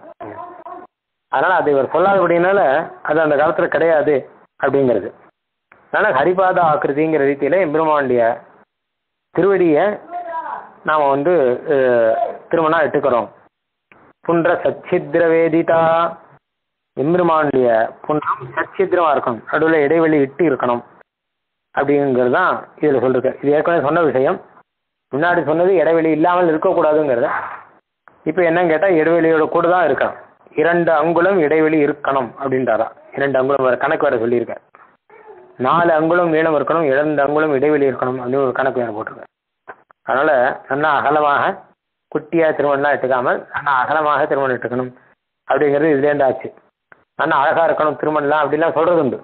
அதனால் அது இவர் சொல்லாதபடினால அது அந்த காலத்தில் கிடையாது அப்படிங்கிறது அதனால் ஹரிபாத ஆக்கிருதிங்கிற ரீதியில் எம்பெருமானுடைய திருவடியை நாம் வந்து அஹ், திருமணம் எடுத்துக்கிறோம் புன்ற சச்சித்திர வேதிதா எம்பெருமானுடைய புன்றம் சச்சித்திரமாக இருக்கணும் நடுவில் இடைவெளி விட்டு இருக்கணும் அப்படிங்கிறது தான் இதில் சொல்லிருக்கு இது ஏற்கனவே சொன்ன விஷயம் முன்னாடி சொன்னது இடைவெளி இல்லாமல் இருக்கக்கூடாதுங்கிறத இப்போ என்னன்னு கேட்டால் இடைவெளியோட கூட தான் இருக்கணும் இரண்டு அங்குலம் இடைவெளி இருக்கணும் அப்படின்றாரா இரண்டு அங்குலம் வேறு கணக்கு வேறு சொல்லியிருக்கார் நாலு அங்குலம் நீளம் இருக்கணும் இரண்டு அங்குலம் இடைவெளி இருக்கணும் அப்படின்னு ஒரு கணக்கு வேறு போட்டிருக்கார் அதனால் நல்லா அகலமாக குட்டியாக திருமணம்லாம் எடுத்துக்காமல் நல்லா அகலமாக திருமணம் எடுத்துக்கணும் அப்படிங்கிறது இதுலேருந்து ஆச்சு நல்லா அழகாக இருக்கணும் திருமணம்லாம் அப்படிலாம் சொல்கிறது உண்டு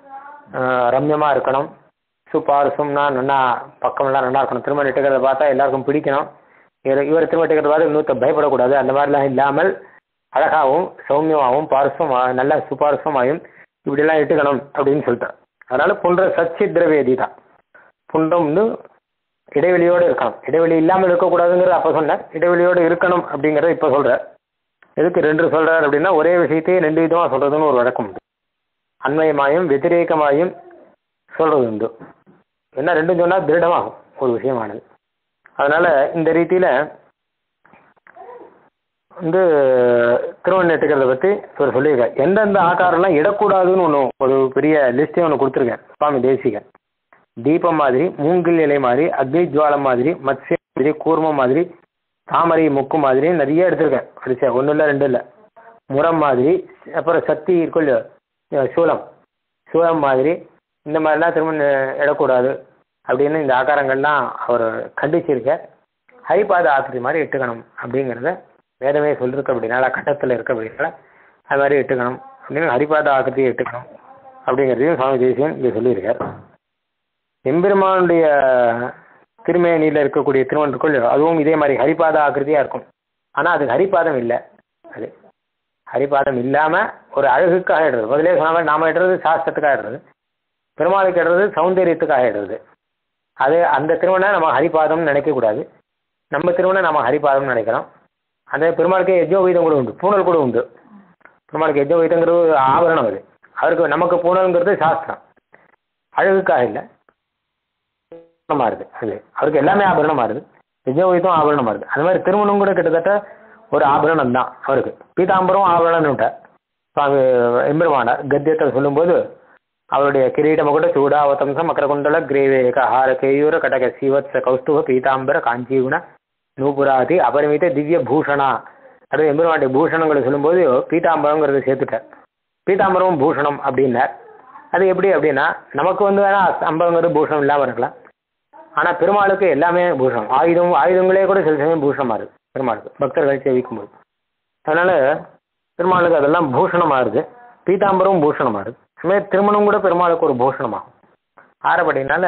ரம்யமாக இருக்கணும் சுப்பாரசும்னா நல்லா பக்கமெல்லாம் நல்லா இருக்கணும் திருமணம் எடுக்கிறத பார்த்தா எல்லாருக்கும் பிடிக்கணும் இவர் இவர் திருமணம் எடுக்கிறத பார்த்து இன்னொருத்தர் பயப்படக்கூடாது அந்த மாதிரிலாம் இல்லாமல் அழகாகவும் சௌமியமாகவும் பாரசுவமாக நல்ல சுபாரசுவமாயும் இப்படிலாம் இட்டுக்கணும் அப்படின்னு சொல்லிட்டார் அதனால் புன்ற சச்சித்ரவேதி தான் புன்றம் வந்து இடைவெளியோடு இருக்கணும் இடைவெளி இல்லாமல் இருக்கக்கூடாதுங்கிறது அப்போ சொன்னார் இடைவெளியோடு இருக்கணும் அப்படிங்கிறத இப்போ சொல்கிறார் எதுக்கு ரெண்டு சொல்கிறார் அப்படின்னா ஒரே விஷயத்தையே ரெண்டு விதமாக சொல்கிறதுன்னு ஒரு வழக்கம் உண்டு அண்மயமாயும் வெதிரேகமாயும் சொல்கிறது உண்டு என்ன ரெண்டும் சொன்னால் திருடமாகும் ஒரு விஷயமானது அதனால் இந்த ரீதியில் வந்து திருவண்ண எடுக்கிறத பற்றி இவர் சொல்லியிருக்கார் எந்தெந்த ஆகாரம்லாம் இடக்கூடாதுன்னு ஒன்று ஒரு பெரிய லிஸ்ட்டே ஒன்று கொடுத்துருக்கார் சுவாமி தேசிகன் தீபம் மாதிரி மூங்கில் இலை மாதிரி அக்னி ஜுவாலம் மாதிரி மத்ஸ்ய மாதிரி கூர்மம் மாதிரி தாமரை முக்கு மாதிரி நிறைய எடுத்திருக்கேன் வரிசையா ஒன்றும் இல்லை ரெண்டும் இல்லை முரம் மாதிரி அப்புறம் சக்தி இருக்கும் இல்லையோ அஹ் சூலம் சூலம் மாதிரி இந்த மாதிரிலாம் திரும்ப ந- இடக்கூடாது அப்படின்னு இந்த ஆகாரங்கள்லாம் அவர் கண்டிச்சிருக்கார் ஹரிபாத ஆக்கிரி மாதிரி இட்டுக்கணும் அப்படிங்கிறத வேதமே சொல்லிருக்கு அப்படின்னால கட்டத்தில் இருக்க அப்படின்னால அது மாதிரி இட்டுக்கணும் அப்படின்னு ஹரிபாத ஆக்கிருதியை இட்டுக்கணும் அப்படிங்கிறதையும் சுவாமி தேசியன் இங்கே சொல்லியிருக்கார் எம்பெருமானுடைய திருமேனியில் இருக்கக்கூடிய திருவன்றுக்குள் அதுவும் இதே மாதிரி ஹரிபாத ஆக்கிருதியாக இருக்கும் ஆனால் அது ஹரிபாதம் இல்லை அது ஹரிபாதம் இல்லாமல் ஒரு அழகுக்காக இடுறது முதலே சொன்ன மாதிரி நாம இடுறது சாஸ்திரத்துக்காக இடுறது பெருமாளுக்கு இடுறது சௌந்தரியத்துக்காக இடுறது அது அந்த திருமணம் நம்ம ஹரிபாதம்னு நினைக்கக்கூடாது நம்ம திருமணம் நம்ம ஹரிபாதம்னு நினைக்கிறோம் அந்த பெருமாளுக்கு யஜ்னோபீதம் கூட உண்டு பூணல் கூட உண்டு பெருமாளுக்கு யஜ்னோபீதங்கிறது ஒரு ஆபரணம் அது அவருக்கு நமக்கு பூணல்ங்கிறது சாஸ்திரம் அழகுக்காக இல்லை ஆபரணமா இருக்கு அது அவருக்கு எல்லாமே ஆபரணமா இருக்கு யஜ்னோபீதம் ஆபரணமா இருக்கு அது மாதிரி திருமணம் கூட கிட்டத்தட்ட ஒரு ஆபரணம் தான் அவருக்கு பீதாம்பரம் ஆபரணம்னுட்ட சுவாமி எம்பெருமானார் கத்தியத்தை சொல்லும்போது அவருடைய கிரீடம் கூட சூடாவதம்சம் மகரகுண்டல கிரேவேக ஹார கேயூர கடக சீவத்ச கௌஸ்துப பீதாம்பர காஞ்சீகுண நூபுராதி அபரிமித திவ்ய பூஷணா அது எம்பெருமானுடைய பூஷணங்களை சொல்லும்போது பீதாம்பரங்கிறத சேர்த்துட்டார் பீதாம்பரம் பூஷணம் அப்படின்னார் அது எப்படி அப்படின்னா நமக்கு வந்து வேணா அம்பரங்கிறது பூஷணம் இல்லாமல் இருக்கலாம் ஆனால் பெருமாளுக்கு எல்லாமே பூஷணம் ஆயுதம் ஆயுதங்களே கூட சில சமயம் பூஷணமாக இருக்குது பெருமாளுக்கு பக்தர்கள் சேவிக்கும்போது அதனால் பெருமாளுக்கு அதெல்லாம் பூஷணமாக இருக்குது பீதாம்பரம் பூஷணமாக இருக்குது அதுமாதிரி திருமணம் கூட பெருமாளுக்கு ஒரு பூஷணமாகும் ஆறபடினால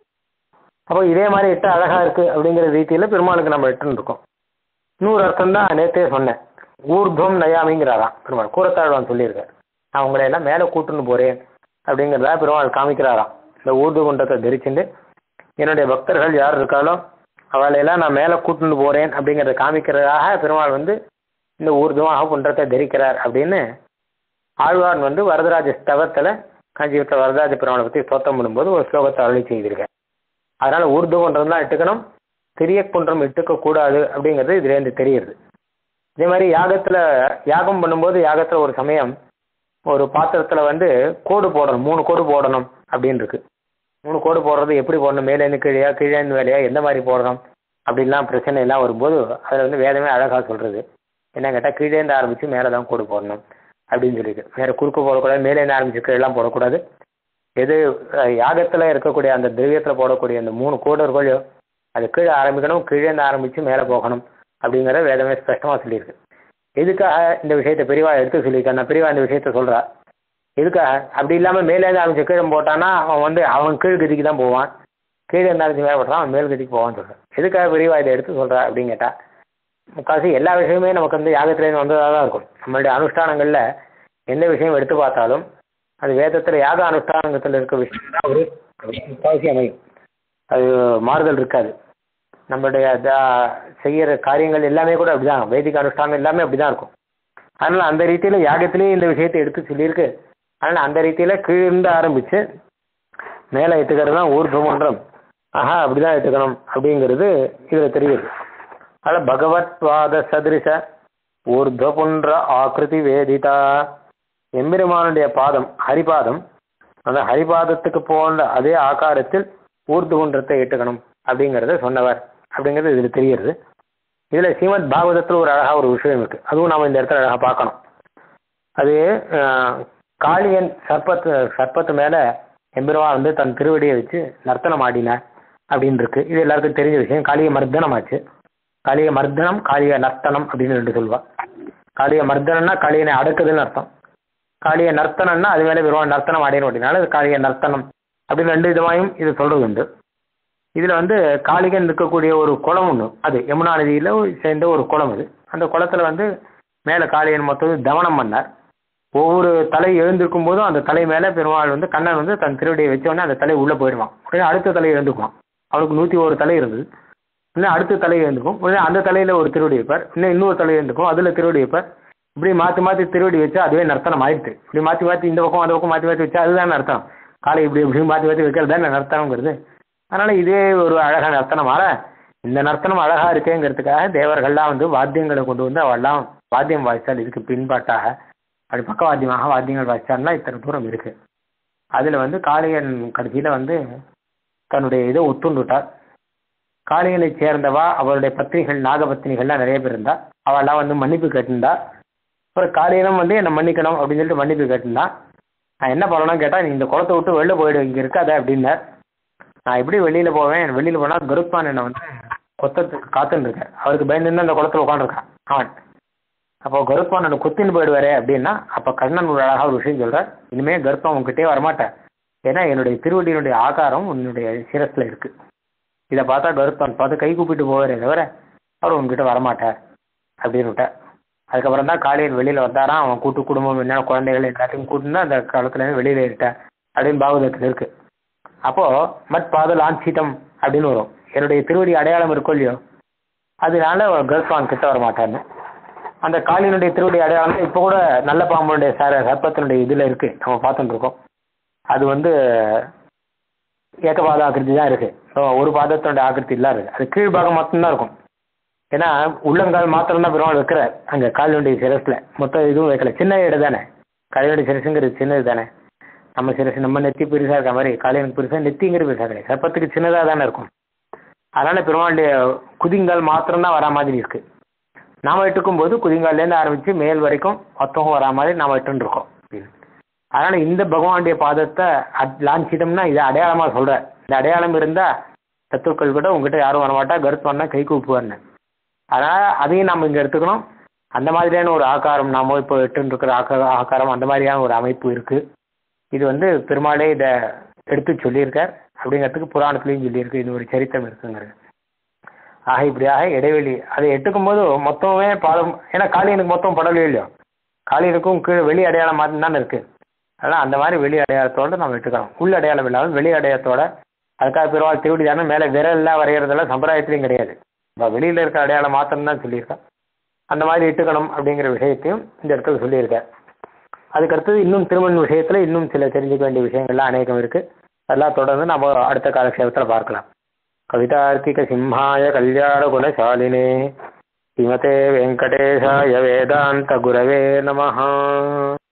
அப்போ இதே மாதிரி இட்டு அழகாக இருக்குது அப்படிங்கிற ரீதியில் பெருமாளுக்கு நம்ம இட்டுன்னு இருக்கோம் இன்னொரு அர்த்தம் தான் நேற்றே சொன்னேன் ஊர்துவம் நயாமிங்கிறாராம் பெருமாள் கூரத்தாழ்வான் சொல்லியிருக்கார் நான் உங்களை எல்லாம் மேலே கூட்டுன்னு போகிறேன் அப்படிங்கிறதா பெருமாள் காமிக்கிறாராம் இந்த ஊர்து குண்டத்தை தரிச்சுட்டு என்னுடைய பக்தர்கள் யார் இருக்காளோ அவளையெல்லாம் நான் மேலே கூட்டுன்னு போகிறேன் அப்படிங்கிறத காமிக்கிறதாக பெருமாள் வந்து இந்த ஊர்துவாக குன்றத்தை தரிக்கிறார் அப்படின்னு ஆழ்வான் வந்து வரதராஜ ஸ்தவத்தில் காஞ்சிபுரத்தில் வரதராஜ பெருமாளை பற்றி ஸ்தோத்திரம் பண்ணும்போது ஒரு ஸ்லோகத்தை அருளி செய்திருக்கேன் அதனால் ஊர்து குன்றம் தான் இட்டுக்கணும் சிறிய குன்றம் இட்டுக்கக்கூடாது அப்படிங்கிறது இதுலேருந்து தெரியுது இதே மாதிரி யாகத்தில் யாகம் பண்ணும்போது யாகத்தில் ஒரு சமயம் ஒரு பாத்திரத்தில் வந்து கோடு போடணும் மூணு கோடு போடணும் அப்படின்னு இருக்கு மூணு கோடு போடுறது எப்படி போடணும் மேலேருந்து கீழேயா கீழேருந்து மேலேயா எந்த மாதிரி போடணும் அப்படின்லாம் பிரச்சனை எல்லாம் வரும்போது அதில் வந்து வேதமே அழகாக சொல்கிறது என்ன கேட்டால் கீழேருந்து ஆரம்பித்து மேலே தான் கோடு போடணும் அப்படின்னு சொல்லிட்டு வேறு குறுக்கு போடக்கூடாது மேலேருந்து ஆரம்பிச்சு கீழெல்லாம் போடக்கூடாது எது யாகத்தில் இருக்கக்கூடிய அந்த திரவியத்தில் போடக்கூடிய அந்த மூணு கோடு இருக்கோ அது கீழே ஆரம்பிக்கணும் கீழேருந்து ஆரம்பித்து மேலே போகணும் அப்படிங்கிறத வேதமே ஸ்பஷ்டமாக சொல்லியிருக்கு எதுக்காக இந்த விஷயத்தை பெரியவா எடுத்து சொல்லியிருக்கேன் நான் பெரியவா இந்த விஷயத்த சொல்கிறா எதுக்காக அப்படி இல்லாமல் மேலேருந்து ஆரம்பிச்சு கீழே போட்டான்னா அவன் வந்து அவன் கீழ் கதிக்கு தான் போவான் கீழே இருந்து ஆரம்பிச்சு மேலே போட்டான் அவன் மேல் கதிக்கு போவான்னு சொல்கிறேன் எதுக்காக பெரியவா இதை எடுத்து சொல்கிறா அப்படின்னு கேட்டால் முக்கால்வாசி எல்லா விஷயமே நமக்கு வந்து யாகத்துலேருந்து வந்ததாக தான் இருக்கும் நம்மளுடைய அனுஷ்டானங்களில் எந்த விஷயம் எடுத்து பார்த்தாலும் அது வேதத்தில் யாக அனுஷ்டானத்தில் இருக்க விஷயம் தான் ஒரு முக்கால்வாசி அமையும் அது மாறுதல் இருக்காது நம்மளுடைய செய்கிற காரியங்கள் எல்லாமே கூட அப்படிதான் வேதிக அனுஷ்டானம் எல்லாமே அப்படிதான் இருக்கும் அதனால் அந்த ரீதியில் யாகத்திலேயே இந்த விஷயத்தை எடுத்து சொல்லியிருக்கு அதனால் அந்த ரீதியில் கீழிருந்து ஆரம்பித்து மேலே எத்துக்கிறது தான் ஊர்துவமன்றம் ஆஹா அப்படிதான் எடுத்துக்கணும் அப்படிங்கிறது இதில் தெரியுது அதில் பகவத்வாத சதிருஷ ஊர்துவபுன்ற ஆக்கிருதி வேதிதா எம்பெருமானுடைய பாதம் ஹரிபாதம் அந்த ஹரிபாதத்துக்கு போன்ற அதே ஆகாரத்தில் ஊர்துகுன்றத்தை இட்டுக்கணும் அப்படிங்கிறத சொன்னவர் அப்படிங்கிறது இதில் தெரியுது இதில் ஸ்ரீமத் பாகவதத்தில் ஒரு அழகாக ஒரு விஷயம் இருக்குது அதுவும் நாம் இந்த இடத்துல அழகாக பார்க்கணும் அது காளியன் சர்ப்பத்து சர்ப்பத்து மேலே எம்பெருவா வந்து தன் திருவடியை வச்சு நர்த்தனம் ஆடினார் அப்படின்னு இருக்கு இது எல்லாருக்கும் தெரிஞ்ச விஷயம் காளிய மர்தனம் ஆச்சு காளிய மர்தனம் காளிய நர்த்தனம் அப்படின்னு ரெண்டு சொல்லுவா காளிய மர்தனம்னா காளியனை அடக்குதுன்னு அர்த்தம் காளிய நர்த்தனம்னா அது மேலே பெருமாள் நர்த்தனம் ஆடினோம் அப்படின்னால அது காளிய நர்த்தனம் அப்படின்னு ரெண்டு விதமாயும் இது சொல்கிறது உண்டு இதில் வந்து காளிகன் இருக்கக்கூடிய ஒரு குளம் ஒன்று அது யமுனா நதியில் சேர்ந்த ஒரு குளம் அது அந்த குளத்தில் வந்து மேலே காளியன் மொத்தம் தவனம் பண்ணார் ஒவ்வொரு தலை எழுந்திருக்கும் போதும் அந்த தலை மேலே பெருமாள் வந்து கண்ணன் வந்து தன் திருவடியை வச்சோடனே அந்த தலை உள்ளே போயிடுவான் உடனே அடுத்த தலை எழுந்துக்குவான் அவளுக்கு நூற்றி ஒரு தலை இருந்தது இன்னும் அடுத்த தலை எழுந்துக்கும் உடனே அந்த தலையில் ஒரு திருவடி வைப்பார் இன்னும் இன்னொரு தலை எழுந்துக்கும் அதில் திருவடி வைப்பார் இப்படி மாற்றி மாற்றி திருவடி வச்சா அதுவே நர்த்தனம் ஆயிடுது இப்படி மாற்றி மாற்றி இந்த பக்கம் அந்த பக்கம் மாற்றி மாற்றி வச்சா அதுதான் நர்த்தனம் காலை இப்படி இப்படி மாற்றி மாற்றி வைக்கிறது தான் நர்த்தனங்கிறது அதனால் இதே ஒரு அழகான நர்த்தனமால இந்த நர்த்தனம் அழகாக இருக்கேங்கிறதுக்காக தேவர்கள்லாம் வந்து வாத்தியங்களை கொண்டு வந்து அவெல்லாம் வாத்தியம் வாய்ச்சால் இதுக்கு பின்பாட்டாக அப்படி பக்கவாத்தியமாக வாத்தியங்கள் வாய்ச்சால்னா இத்தனை தூரம் இருக்குது அதில் வந்து காளியன் கடைசியில் வந்து தன்னுடைய இதை ஒத்துண்டுட்டார் காளியனை சேர்ந்தவா அவருடைய பத்திரிகள் நாகபத்தினிகள்லாம் நிறைய பேர் இருந்தா அவெல்லாம் வந்து மன்னிப்பு கேட்டிருந்தா அப்புறம் காளியனும் வந்து என்னை மன்னிக்கணும் அப்படின்னு சொல்லிட்டு மன்னிப்பு கேட்டிருந்தான் நான் என்ன பண்ணணும்னு கேட்டால் நீ இந்த குளத்தை விட்டு வெளில போயிடு இங்கே இருக்காத அப்படின்னார் நான் எப்படி வெளியில் போவேன் வெளியில் போனால் கருத்மான் என்னை வந்து கொத்தத்துக்கு காத்துன்னு இருக்கேன் அவருக்கு பயந்துன்னு அந்த குளத்துல உட்காந்துருக்கான் அவன் அப்போ கருத்மான் என்னை கொத்தின்னு போயிடுவாரே அப்படின்னா அப்போ கண்ணன் ஒரு அழகாக ஒரு விஷயம் சொல்கிறார் இனிமேல் கருப்பம் உங்ககிட்டே வரமாட்டேன் ஏன்னா என்னுடைய திருவடியினுடைய ஆகாரம் உன்னுடைய சிரஸில் இருக்குது இதை பார்த்தா கருத்மான் பார்த்து கை கூப்பிட்டு போவாரே தவிர அவர் உங்ககிட்ட வரமாட்டார் அப்படின்னு விட்டார் அதுக்கப்புறம் தான் காலையில் வெளியில் வந்தாராம் அவன் கூட்டு குடும்பம் என்ன குழந்தைகள் எல்லாத்தையும் கூட்டுன்னு அந்த காலத்துலேருந்து வெளியில் ஏறிட்டார் அப்படின்னு பாகவதத்தில் இருக்குது அப்போது மட் பாத லாஞ்சிதம் அப்படின்னு வரும் என்னுடைய திருவடி அடையாளம் இருக்கும் இல்லையோ அதனால கர்ப்பான் கிட்ட வர மாட்டான்னு அந்த காளியினுடைய திருவடி அடையாளம் இப்போ கூட நல்ல பாம்புடைய சர சர்ப்பத்தினுடைய இதில் இருக்குது நம்ம பார்த்துட்டு இருக்கோம் அது வந்து ஏகபாத ஆக்கிருதி தான் இருக்குது ஒரு பாதத்தினுடைய ஆக்கிருதி இல்லாது அது கீழ்பாகம் மட்டும்தான் இருக்கும் ஏன்னா உள்ளங்கால் மாத்திரம் தான் பெருமாள் வைக்கிறார் அங்கே காலினுடைய சிரஸில் மொத்தம் இதுவும் வைக்கல சின்ன இடம் தானே காலினுடைய சிரசுங்கிறது சின்னது தானே நம்ம சிரசு நம்ம நெத்தி பெருசாக இருக்க மாதிரி காலையனுக்கு பெருசாக நெத்திங்கிறது பெருசாக கிடையாது சர்ப்பத்துக்கு சின்னதாக தானே இருக்கும் அதனால் பெருமாளுடைய குதிங்கால் மாத்திரம்தான் வரா மாதிரி இருக்குது நாம் இட்டுக்கும் போது குதிங்கால்லேருந்து ஆரம்பித்து மேல் வரைக்கும் மொத்தம் வரா மாதிரி நாம் இட்டுருக்கோம் அதனால் இந்த பகவானுடைய பாதத்தை லாஞ்சிதம்னா இதை அடையாளமாக சொல்கிறேன் இந்த அடையாளம் இருந்தால் சத்துருக்கள் கூட உங்ககிட்ட யாரும் வரமாட்டா கருத்மன்னா கை கூப்புவார்னு அதனால் அதையும் நம்ம இங்கே எடுத்துக்கணும் அந்த மாதிரியான ஒரு ஆகாரம் நாம இப்போ எட்டுன்னு இருக்கிற ஆக்க ஆகாரம் அந்த மாதிரியான ஒரு அமைப்பு இருக்குது இது வந்து பெருமாளே இதை எடுத்து சொல்லியிருக்கார் அப்படிங்கிறதுக்கு புராணத்துலேயும் சொல்லியிருக்கு இது ஒரு சரித்திரம் இருக்குங்கிறது ஆக இப்படியாக இடைவெளி அதை எட்டுக்கும் போது மொத்தமே பாதம் ஏன்னா காளியனுக்கு மொத்தம் படவே இல்லையோ காளியனுக்கும் கீழே வெளி அடையாளம் மாதிரி தானே இருக்குது அதனால் அந்த மாதிரி வெளி அடையாளத்தோடு நம்ம எடுத்துக்கலாம் உள் அடையாளம் இல்லாமல் வெளி அடையாளத்தோட அதுக்காக பெருமாள் திருவடி தானே மேலே விரல்லாம் வரைகிறதெல்லாம் சம்பிரதாயத்துலையும் கிடையாது நம்ம வெளியில் இருக்கிற அடையாளம் மாத்திரம் தான் சொல்லியிருக்கேன் அந்த மாதிரி இட்டுக்கணும் அப்படிங்கிற விஷயத்தையும் இந்த இடத்துல சொல்லியிருக்கேன் அதுக்கடுத்தது இன்னும் திருமண் விஷயத்தில் இன்னும் சில தெரிஞ்சுக்க வேண்டிய விஷயங்கள்லாம் அநேகம் இருக்குது அதெல்லாம் தொடர்ந்து நம்ம அடுத்த காலக்ஷேபத்தில் பார்க்கலாம் கவிதார்க்கிக சிம்ஹாய கல்யாண குணசாலினே ஸ்ரீமதே வெங்கடேஷாய வேதாந்த குரவே நமஹா